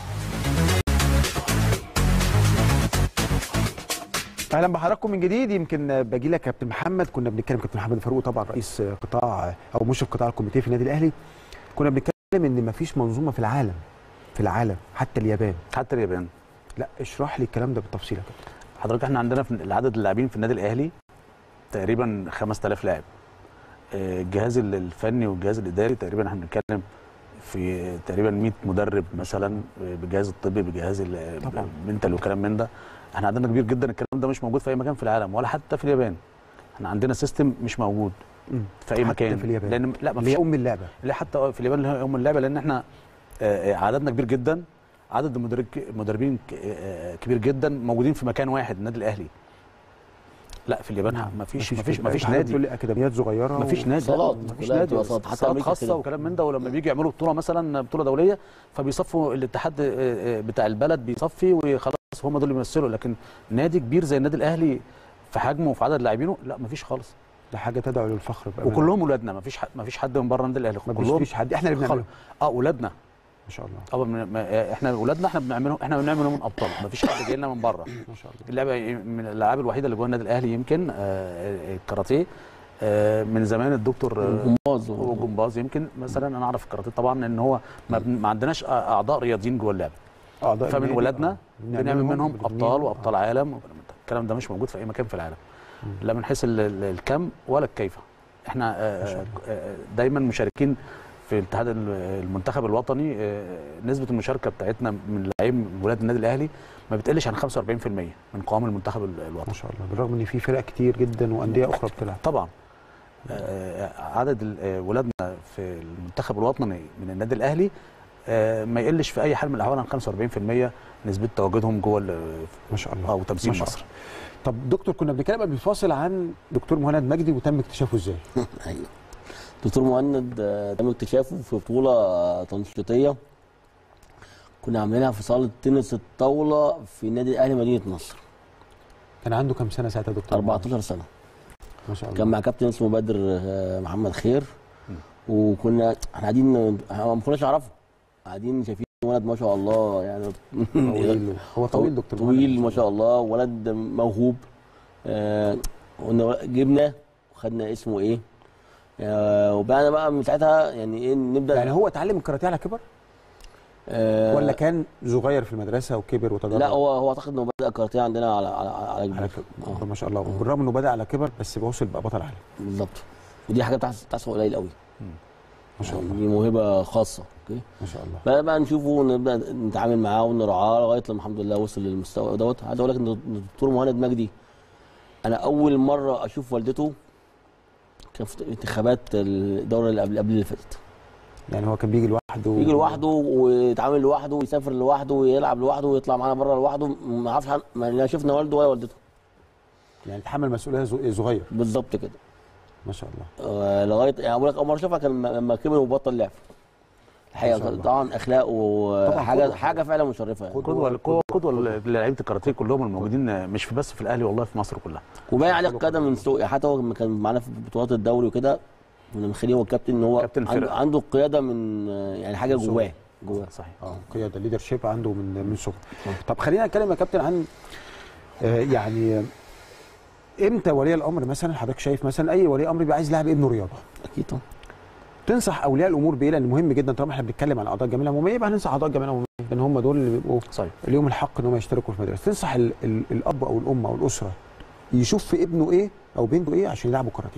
اهلا بحضراتكم من جديد يمكن باجي لك كابتن محمد كنا بنتكلم كابتن محمد فاروق طبعا رئيس قطاع او مشرف قطاع الكوميتيه في النادي الاهلي كنا بنتكلم ان مفيش منظومه في العالم في العالم حتى اليابان حتى اليابان لا اشرح لي الكلام ده بالتفصيل يا كابتن حضرتك احنا عندنا في العدد اللاعبين في النادي الاهلي تقريبا 5000 لاعب آه، الجهاز ال- الفني والجهاز الاداري تقريبا احنا بنتكلم في تقريبا 100 مدرب مثلا آه، بالجهاز الطبي بجهاز طبعاً. المنتال وكلام من ده احنا عندنا كبير جدا الكلام ده مش موجود في اي مكان في العالم ولا حتى في اليابان احنا عندنا سيستم مش موجود مم. في اي حتى مكان في اليابان. لان لا ما اللي فيش هي ام اللعبه لا حتى في اليابان اللي هي ام اللعبه لان احنا آه، آه، عددنا كبير جدا عدد المدرب المدربين ك- آه، كبير جدا موجودين في مكان واحد النادي الاهلي لا في اليابان ما فيش ما فيش ما فيش حضرتك نادي بتقول لي اكاديميات صغيره ما فيش نادي صالات، ما فيش كلها نادي بتبقى صالات، حتى صالات أمريكا خاصه كده. وكلام من ده ولما بيجي يعملوا بطوله مثلا بطوله دوليه فبيصفوا الاتحاد آه، آه، بتاع البلد بيصفي وخلاص هم دول اللي بيمثلوا لكن نادي كبير زي النادي الاهلي في حجمه وفي عدد لاعبينه لا ما فيش خالص ده حاجه تدعو للفخر بأمانة. وكلهم ولادنا ما فيش ما فيش حد من بره النادي الاهلي ما كلهم فيش حد احنا اللي بنعمله اه ولادنا ما شاء الله اه من- ما- احنا ولادنا احنا بنعملهم احنا بنعملهم من ابطال ما فيش حد جاي لنا من بره ما شاء الله اللعبه من الالعاب الوحيده اللي جوه النادي الاهلي يمكن آه، الكاراتيه آه، من زمان الدكتور آه، الجمباز والجمباز يمكن مثلا انا اعرف الكاراتيه طبعا ان هو ما, بن- ما عندناش اعضاء رياضيين جوه اللعبه اعضاء فمن النادي، ولادنا آه. بنعمل منهم بنبنيهم، ابطال آه. وابطال عالم الكلام ده مش موجود في اي مكان في العالم لا من حيث ال- ال- الكم ولا الكيف احنا آه، آه، دايما مشاركين في اتحاد ال- المنتخب الوطني آه، نسبه المشاركه بتاعتنا من لعيب من ولاد النادي الاهلي ما بتقلش عن 45% من قوام المنتخب ال- الوطني ما شاء الله بالرغم ان في فرق كتير جدا وانديه اخرى بتلعب طبعا آه، عدد ال- آه، ولادنا في المنتخب الوطني من النادي الاهلي آه، ما يقلش في اي حال من الاحوال عن 45% نسبه تواجدهم جوه ال- ما شاء الله او تمثيل ما شاء مصر طب دكتور كنا بنتكلم قبل الفاصل عن دكتور مهند مجدي وتم اكتشافه ازاي ايوه دكتور مهند آه، تم اكتشافه في بطوله آه، تنشيطيه كنا عاملينها في صاله تنس الطاوله في نادي الاهلي مدينه نصر كان عنده كام سنه ساعتها يا دكتور 14 سنه ما شاء الله كان مع كابتن اسمه بدر آه، محمد خير وكنا احنا قاعدين إحنا ما كناش نعرفه قاعدين شايفين ولد ما شاء الله يعني طويل. هو طويل دكتور مهند طويل ما شاء الله ولد موهوب آه، قلنا جبناه وخدنا اسمه ايه آه، وبقى بقى من ساعتها يعني ايه نبدا يعني هو اتعلم الكاراتيه على كبر آه، ولا كان صغير في المدرسه وكبر وتدرب لا هو هو اعتقد انه بدا الكاراتيه عندنا على على على كبير آه. ما شاء الله بالرغم انه بدا على كبر بس وصل بقى بطل عالم بالظبط ودي حاجه بتحصل بتحصل قليل قوي ما شاء الله دي موهبه خاصه اوكي ما شاء الله بقى بقى نشوفه ونبدا نتعامل معاه ونرعاه لغايه لما الحمد لله وصل للمستوى دوت عايز اقول لك ان الدكتور مهند مجدي انا اول مره اشوف والدته كان في انتخابات الدوره اللي قبل قبل اللي فاتت يعني هو كان بيجي لوحده يجي لوحده ويتعامل لوحده ويسافر لوحده ويلعب لوحده ويطلع معانا بره لوحده ما اعرفش عن- ما لا شفنا والده ولا والدته يعني تحمل مسؤوليه زو- صغير بالظبط كده ما شاء الله آه، لغايه يعني بقول لك اول مره اشوفها كان لما كبر وبطل لعب ما شاء الحقيقه الله. طبعا اخلاقه طبعاً حاجه قدوة. حاجه فعلا مشرفه يعني قدوه قدوه قدوه للعيبه الكاراتيه كلهم الموجودين مش في بس في الاهلي والله في مصر كلها وباين عليه القدم من سوق حتى هو لما كان معانا في بطولات الدوري وكده كنا مخليه هو الكابتن ان هو كابتن عنده, الفرقة. عنده القياده من يعني حاجه من صغره. جواه جواه صحيح اه قياده ليدر شيب عنده من من صغره طب خلينا نتكلم يا كابتن عن آه، يعني آه، امتى ولي الامر مثلا حضرتك شايف مثلا اي ولي امر بيبقى عايز يلاعب ابنه رياضه اكيد طبعا تنصح اولياء الامور بايه لان مهم جدا طالما احنا بنتكلم عن اعضاء الجمعيه العموميه يبقى هننصح اعضاء الجمعيه العموميه لان هم دول اللي بيبقوا صحيح ليهم الحق ان هم يشتركوا في المدرسه تنصح ال ال الاب او الام او الاسره يشوف في ابنه ايه او بنته ايه عشان يلعبوا كاراتيه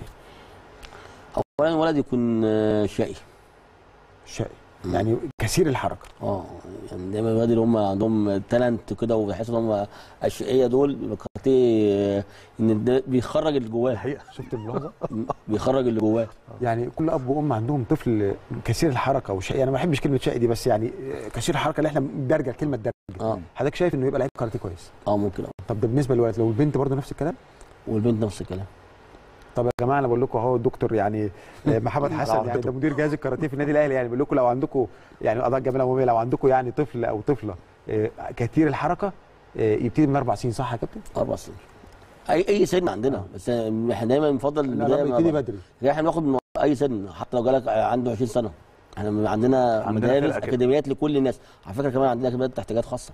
اولا الولد يكون آه، شقي شقي يعني كثير الحركه اه يعني دايما الولاد اللي هم عندهم تالنت كده وبيحسوا ان هم اشقيه دول بيبقى الكاراتيه آه، ان ده بيخرج اللي جواه الحقيقه شفت الملاحظه بيخرج اللي جواه يعني كل اب وام عندهم طفل كثير الحركه وشقي انا ما بحبش كلمه شقي دي بس يعني كثير الحركه اللي احنا درجه كلمه درجه اه حضرتك شايف انه يبقى لعيب كاراتيه كويس اه ممكن اه طب ده بالنسبه للولد لو البنت برضه نفس الكلام والبنت نفس الكلام طب يا جماعه انا بقول لكم اهو الدكتور يعني آه، محمد حسن يعني ده مدير جهاز الكاراتيه في النادي الاهلي يعني بقول لكم لو عندكم يعني اعضاء الجمعيه العموميه لو عندكم يعني طفل او طفله آه، كثير الحركه آه، يبتدي من اربع سنين صح يا كابتن؟ اربع سنين اي اي سن عندنا بس احنا دايما بنفضل لا، البدايه لا، مع يبتدي بعض. بدري. يعني احنا بناخد من اي سن حتى لو جالك عنده 20 سنه احنا عندنا عندنا مدارس فرقة كده. اكاديميات لكل الناس على فكره كمان عندنا اكاديميات احتياجات خاصه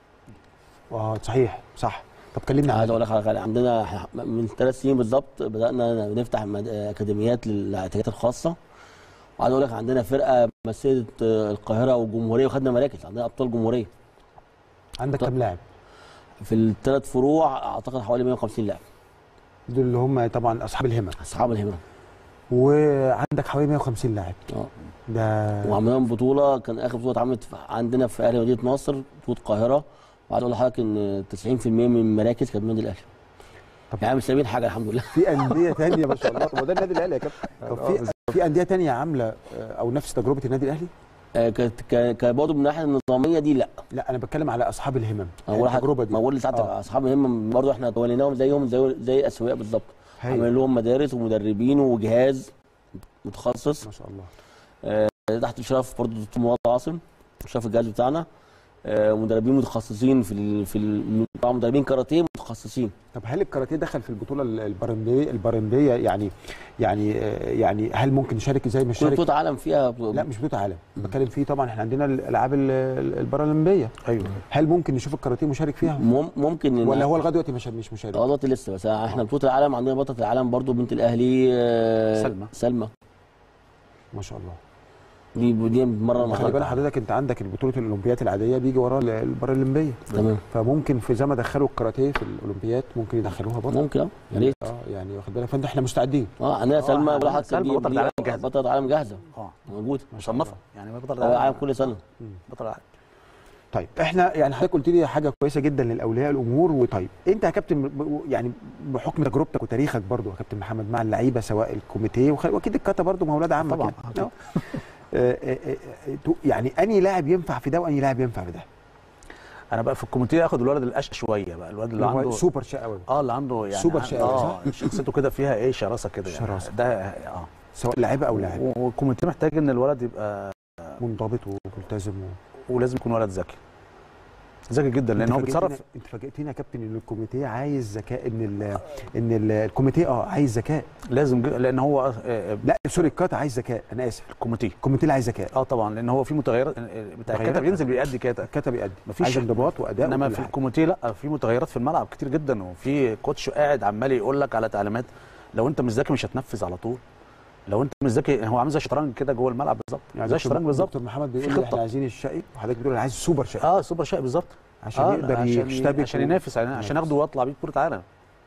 اه صحيح صح طب كلمنا عايز اقول لك على حاجة. عندنا إحنا من ثلاث سنين بالظبط بدانا نفتح مد- اكاديميات للاحتياجات الخاصه وعايز اقول لك عندنا فرقه مثلت القاهره والجمهوريه وخدنا مراكز عندنا ابطال جمهوريه عندك كام لاعب؟ في الثلاث فروع اعتقد حوالي 150 لاعب دول اللي هم طبعا اصحاب الهمم اصحاب الهمم وعندك حوالي 150 لاعب اه ده وعملنا بطوله كان اخر بطوله اتعملت في- عندنا في اهلي مدينه نصر بطوله القاهره وعايز اقول لحضرتك ان 90% من المراكز كانت من النادي الاهلي يعني مش سايبين حاجه الحمد لله في انديه ثانيه ما شاء الله طب ما ده النادي الاهلي يا كابتن طب في في انديه ثانيه عامله آه، او نفس تجربه النادي الاهلي؟ آه، كانت ك- ك- برضه من الناحيه النظاميه دي لا لا انا بتكلم على اصحاب الهمم اول حاجه التجربه دي ما بقول لسعادتك اصحاب الهمم برضه احنا توليناهم زيهم زي زي الاسوياء بالظبط هايل. عملنا لهم مدارس ومدربين وجهاز متخصص ما شاء الله آه تحت اشراف برضه الدكتور مراد عاصم اشراف الجهاز بتاعنا آه مدربين متخصصين في ال في ال طبعا مدربين كاراتيه متخصصين طب هل الكاراتيه دخل في البطوله البارالمبيه البارالمبيه يعني يعني آه، يعني هل ممكن يشارك زي ما كل شارك بطوله عالم فيها لا مش بطوله عالم بتكلم فيه طبعا احنا عندنا الالعاب ال- ال- البارالمبيه ايوه هل ممكن نشوف الكاراتيه مشارك فيها مم- ممكن إن- ولا هو لغايه دلوقتي مش مش مشارك اه دلوقتي لسه بس احنا بطوله العالم عندنا بطله العالم برضو بنت الاهلي آه، سلمى. سلمى ما شاء الله دي دي بتمرن مع خلي بالك حضرتك انت عندك البطوله الاولمبيات العاديه بيجي وراها ال- البارالمبيه تمام فممكن في زي ما دخلوا الكاراتيه في الاولمبيات ممكن يدخلوها برضه ممكن اه يا ريت اه يعني واخد بالك فانت احنا مستعدين اه عندنا سلمى عندنا ولا حد سلمى بطلة العالم جاهزة. بطله العالم جاهزه اه موجوده مصنفه يعني بطل اه عالم كل سنه بطل العالم طيب احنا يعني حضرتك قلت لي حاجه كويسه جدا للاولياء الامور وطيب انت يا كابتن ب- يعني بحكم تجربتك وتاريخك برضو يا كابتن محمد مع اللعيبه سواء الكوميتيه وخ- واكيد الكاتا برضو ما اولاد عامه طبعاً. كده. آه. آه، آه، آه، تو- يعني انهي لاعب ينفع في ده وانهي لاعب ينفع في ده انا بقى في الكوميتيه اخد الولد الاشقى شويه بقى الولد اللي اللي هو عنده سوبر شقاوي اه اللي عنده يعني سوبر عن- شقاوي، اه شخصيته كده فيها ايه شراسه كده يعني شراسة. ده اه سواء لعيبه او لاعب و- والكوميتيه محتاج ان الولد يبقى منضبط وملتزم و... ولازم يكون ولد ذكي ذكي جدا لان انت هو فاجئتنا- بيتصرف انت فاجئتنا يا كابتن ان الكوميتيه عايز ذكاء ان ال ان ال الكوميتيه اه عايز ذكاء لازم ج- لان هو آه، لا سوري الكات عايز ذكاء انا اسف الكوميتيه الكوميتيه اللي عايز ذكاء اه طبعا لان هو في متغيرات آه، بتاع متغيرات. الكتب ينزل بيأدي كده الكتب يأدي مفيش عايز انضباط واداء انما وكل في حاجة. الكوميتيه لا في متغيرات في الملعب كتير جدا وفي كوتش قاعد عمال يقول لك على تعليمات لو انت مش ذكي مش هتنفذ على طول لو انت مش ذكي هو عامل زي الشطرنج كده جوه الملعب بالظبط يعني زي دكتور- الشطرنج بالظبط دكتور محمد في بيقول لي احنا خطة. عايزين الشقي وحضرتك بتقول انا عايز السوبر شقي اه سوبر شقي بالظبط عشان آه، يقدر عشان يشتبك عشان و- ينافس عشان, عشان ينافس. ياخده ويطلع بيه بطوله عالم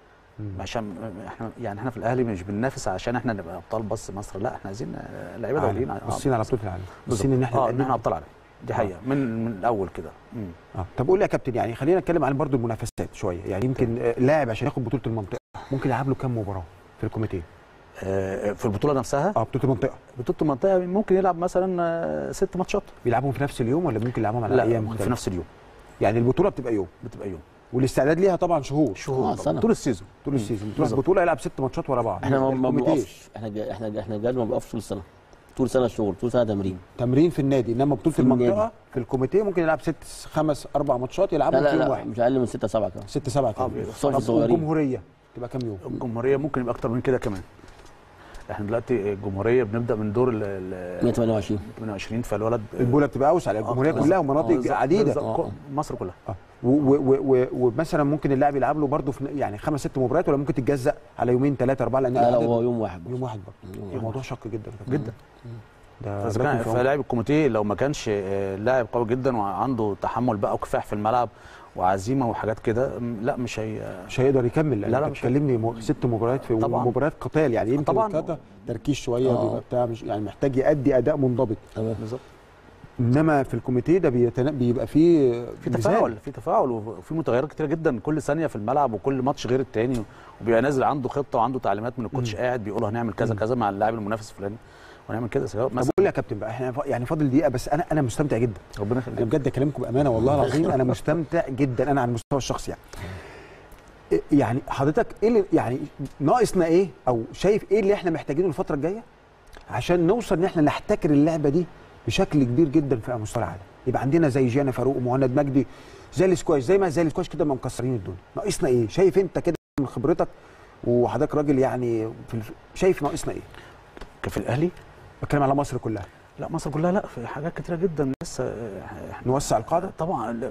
عشان احنا يعني احنا في الاهلي مش بننافس عشان احنا نبقى ابطال بس مصر لا احنا عايزين آه، لعيبه عالم. دوليين باصين على بطوله العالم بالظبط. باصين ان احنا اه نبقى ان احنا نعمل. ابطال عالم دي آه. حقيقه من من الاول كده مم. اه طب قول لي يا كابتن يعني خلينا نتكلم عن برضو المنافسات شويه يعني يمكن آه، لاعب عشان ياخد بطوله المنطقه ممكن يلعب له كام مباراه في الكوميتيه آه، في البطوله نفسها اه بطوله المنطقه بطوله المنطقه ممكن يلعب مثلا آه، ست ماتشات بيلعبهم في نفس اليوم ولا ممكن يلعبهم على لا ايام في مختلفه نفس اليوم يعني البطوله بتبقى يوم بتبقى يوم والاستعداد ليها طبعا شهور شهور آه، طبعاً. سنة. طول السيزون طول مم. السيزون تروح بالظبط. البطوله يلعب ست ماتشات ورا بعض احنا ما- ما الكوميتيه بنقفش احنا جا احنا جا احنا جاي ما بنقفش طول السنه طول سنه شغل طول سنه تمرين تمرين في النادي انما بطوله في النادي. المنطقه في الكوميتيه ممكن يلعب ست خمس اربع ماتشات لا يلعبهم في لا يوم لا واحد مش اقل من 6 7 كمان ست سبعة كده خصوصاً في طب الصغيرين. والجمهوريه تبقى كام يوم؟ الجمهوريه ممكن يبقى اكتر من كده كمان احنا دلوقتي الجمهوريه بنبدا من دور ال- ال 128 28 فالولد البوله بتبقى اوسع على الجمهوريه آه، كلها آه، ومناطق بالظبط، عديده بالظبط. آه. مصر كلها آه. و- و- و- و- ومثلا ممكن اللاعب يلعب له برضه في يعني خمس ست مباريات ولا ممكن تتجزأ على يومين ثلاثه اربعه لان لا لا العدد- هو يوم واحد بس. يوم واحد برضه يوم الموضوع شق جدا يا كابتن. جدا ده فإذا ربنا كان- يكون في فلاعب الكوميتيه لو ما كانش آه، لاعب قوي جدا وعنده تحمل بقى وكفاح في الملعب وعزيمه وحاجات كده م، لا مش هي مش هيقدر يكمل لان لا، لا، انت مش بتكلمني م- ست مباريات في طبعاً. مباريات قتال يعني يمكن طبعاً. الكاتا تركيز شويه آه. بيبقى بتاع مش يعني محتاج يأدي اداء منضبط تمام بالظبط انما في الكوميتيه ده بيتنا... بيبقى فيه في ميزان. تفاعل في تفاعل وفي متغيرات كتيره جدا كل ثانيه في الملعب وكل ماتش غير التاني وبيبقى نازل عنده خطه وعنده تعليمات من الكوتش مم. قاعد بيقول هنعمل كذا مم. كذا مع اللاعب المنافس الفلاني ونعمل كده سواء طب مثلا قول لي يا كابتن بقى احنا ف- يعني فاضل دقيقه بس انا انا مستمتع جدا ربنا انا يخليك بجد كلامكم بامانه والله العظيم انا مستمتع جدا انا على المستوى الشخصي يعني إيه- يعني حضرتك ايه اللي يعني ناقصنا ايه او شايف ايه اللي احنا محتاجينه الفتره الجايه عشان نوصل ان احنا نحتكر اللعبه دي بشكل كبير جدا في مستوى العالم يبقى عندنا زي جانا فاروق ومهند مجدي زي السكواش زي ما زي السكواش كده ما مكسرين الدنيا ناقصنا ايه شايف انت كده من خبرتك وحضرتك راجل يعني في الف... شايف ناقصنا ايه في الاهلي بتكلم على مصر كلها لا مصر كلها لا في حاجات كتيره جدا لسه آه، نوسع القاعده طبعا لا،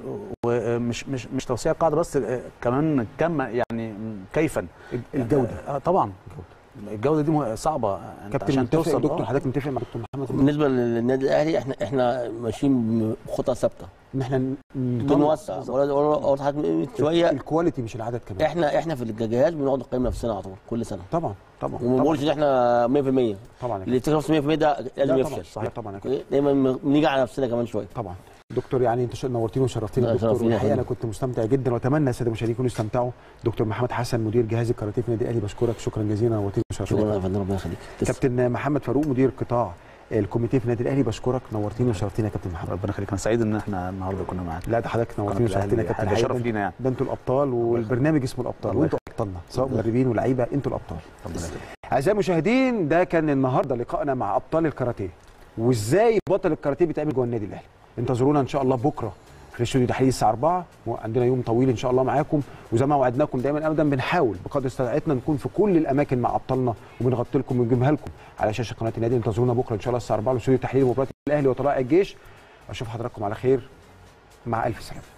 ومش مش مش توسيع القاعده بس آه، كمان كم يعني كيفا الجوده آه طبعا الجوده دي مه- صعبه أنت كابتن عشان متفق توصل دكتور آه. حضرتك متفق مع دكتور محمد بالنسبه للنادي الاهلي احنا احنا ماشيين بخطى ثابته ان احنا ن- بنوسع ولا ولا ولا حضرتك من شويه الكواليتي مش العدد كمان احنا احنا في الجهاز بنقعد نقيم نفسنا على طول كل سنه طبعا طبعا وما بنقولش ان احنا 100% طبعا اللي يفتكر نفسه 100% ده لازم لا طبعا، يفشل صحيح طبعا يا كابتن. أوكي؟ دايما بنيجي على نفسنا كمان شويه طبعا دكتور يعني انت ش- نورتيني وشرفتيني لا، يا دكتور شرفيني يا والحقيقه انا فندم. كنت مستمتع جدا واتمنى الساده المشاهدين يكونوا استمتعوا دكتور محمد حسن مدير جهاز الكاراتيه في النادي الاهلي بشكرك شكرا جزيلا نورتيني وشرفتيني شكرا يا فندم ربنا يخليك تسلم. كابتن محمد فاروق مدير قطاع الكوميتيه في النادي الاهلي بشكرك نورتيني وشرفتيني يا كابتن محمد ربنا يخليك انا سعيد ان احنا النهارده كنا معاك لا ده حضرتك نورتيني قناة وشرفتيني يا الأهلي كابتن حاجة الحقيقة شرف لينا يعني. ده انتوا الابطال والبرنامج اسمه الابطال الله وانتوا ابطالنا سواء مدربين ولاعيبه انتوا الابطال اعزائي المشاهدين ده كان النهارده لقائنا مع ابطال الكاراتيه وازاي بطل الكاراتيه بيتعمل جوه النادي الاهلي انتظرونا ان شاء الله بكره في الاستوديو تحليل الساعه 4 وعندنا يوم طويل ان شاء الله معاكم وزي ما وعدناكم دايما ابدا بنحاول بقدر استطاعتنا نكون في كل الاماكن مع ابطالنا وبنغطي لكم ونجيبها لكم على شاشه قناه النادي انتظرونا بكره ان شاء الله الساعه 4 والاستوديو تحليل مباراه الاهلي وطلائع الجيش اشوف حضراتكم على خير مع الف سلامه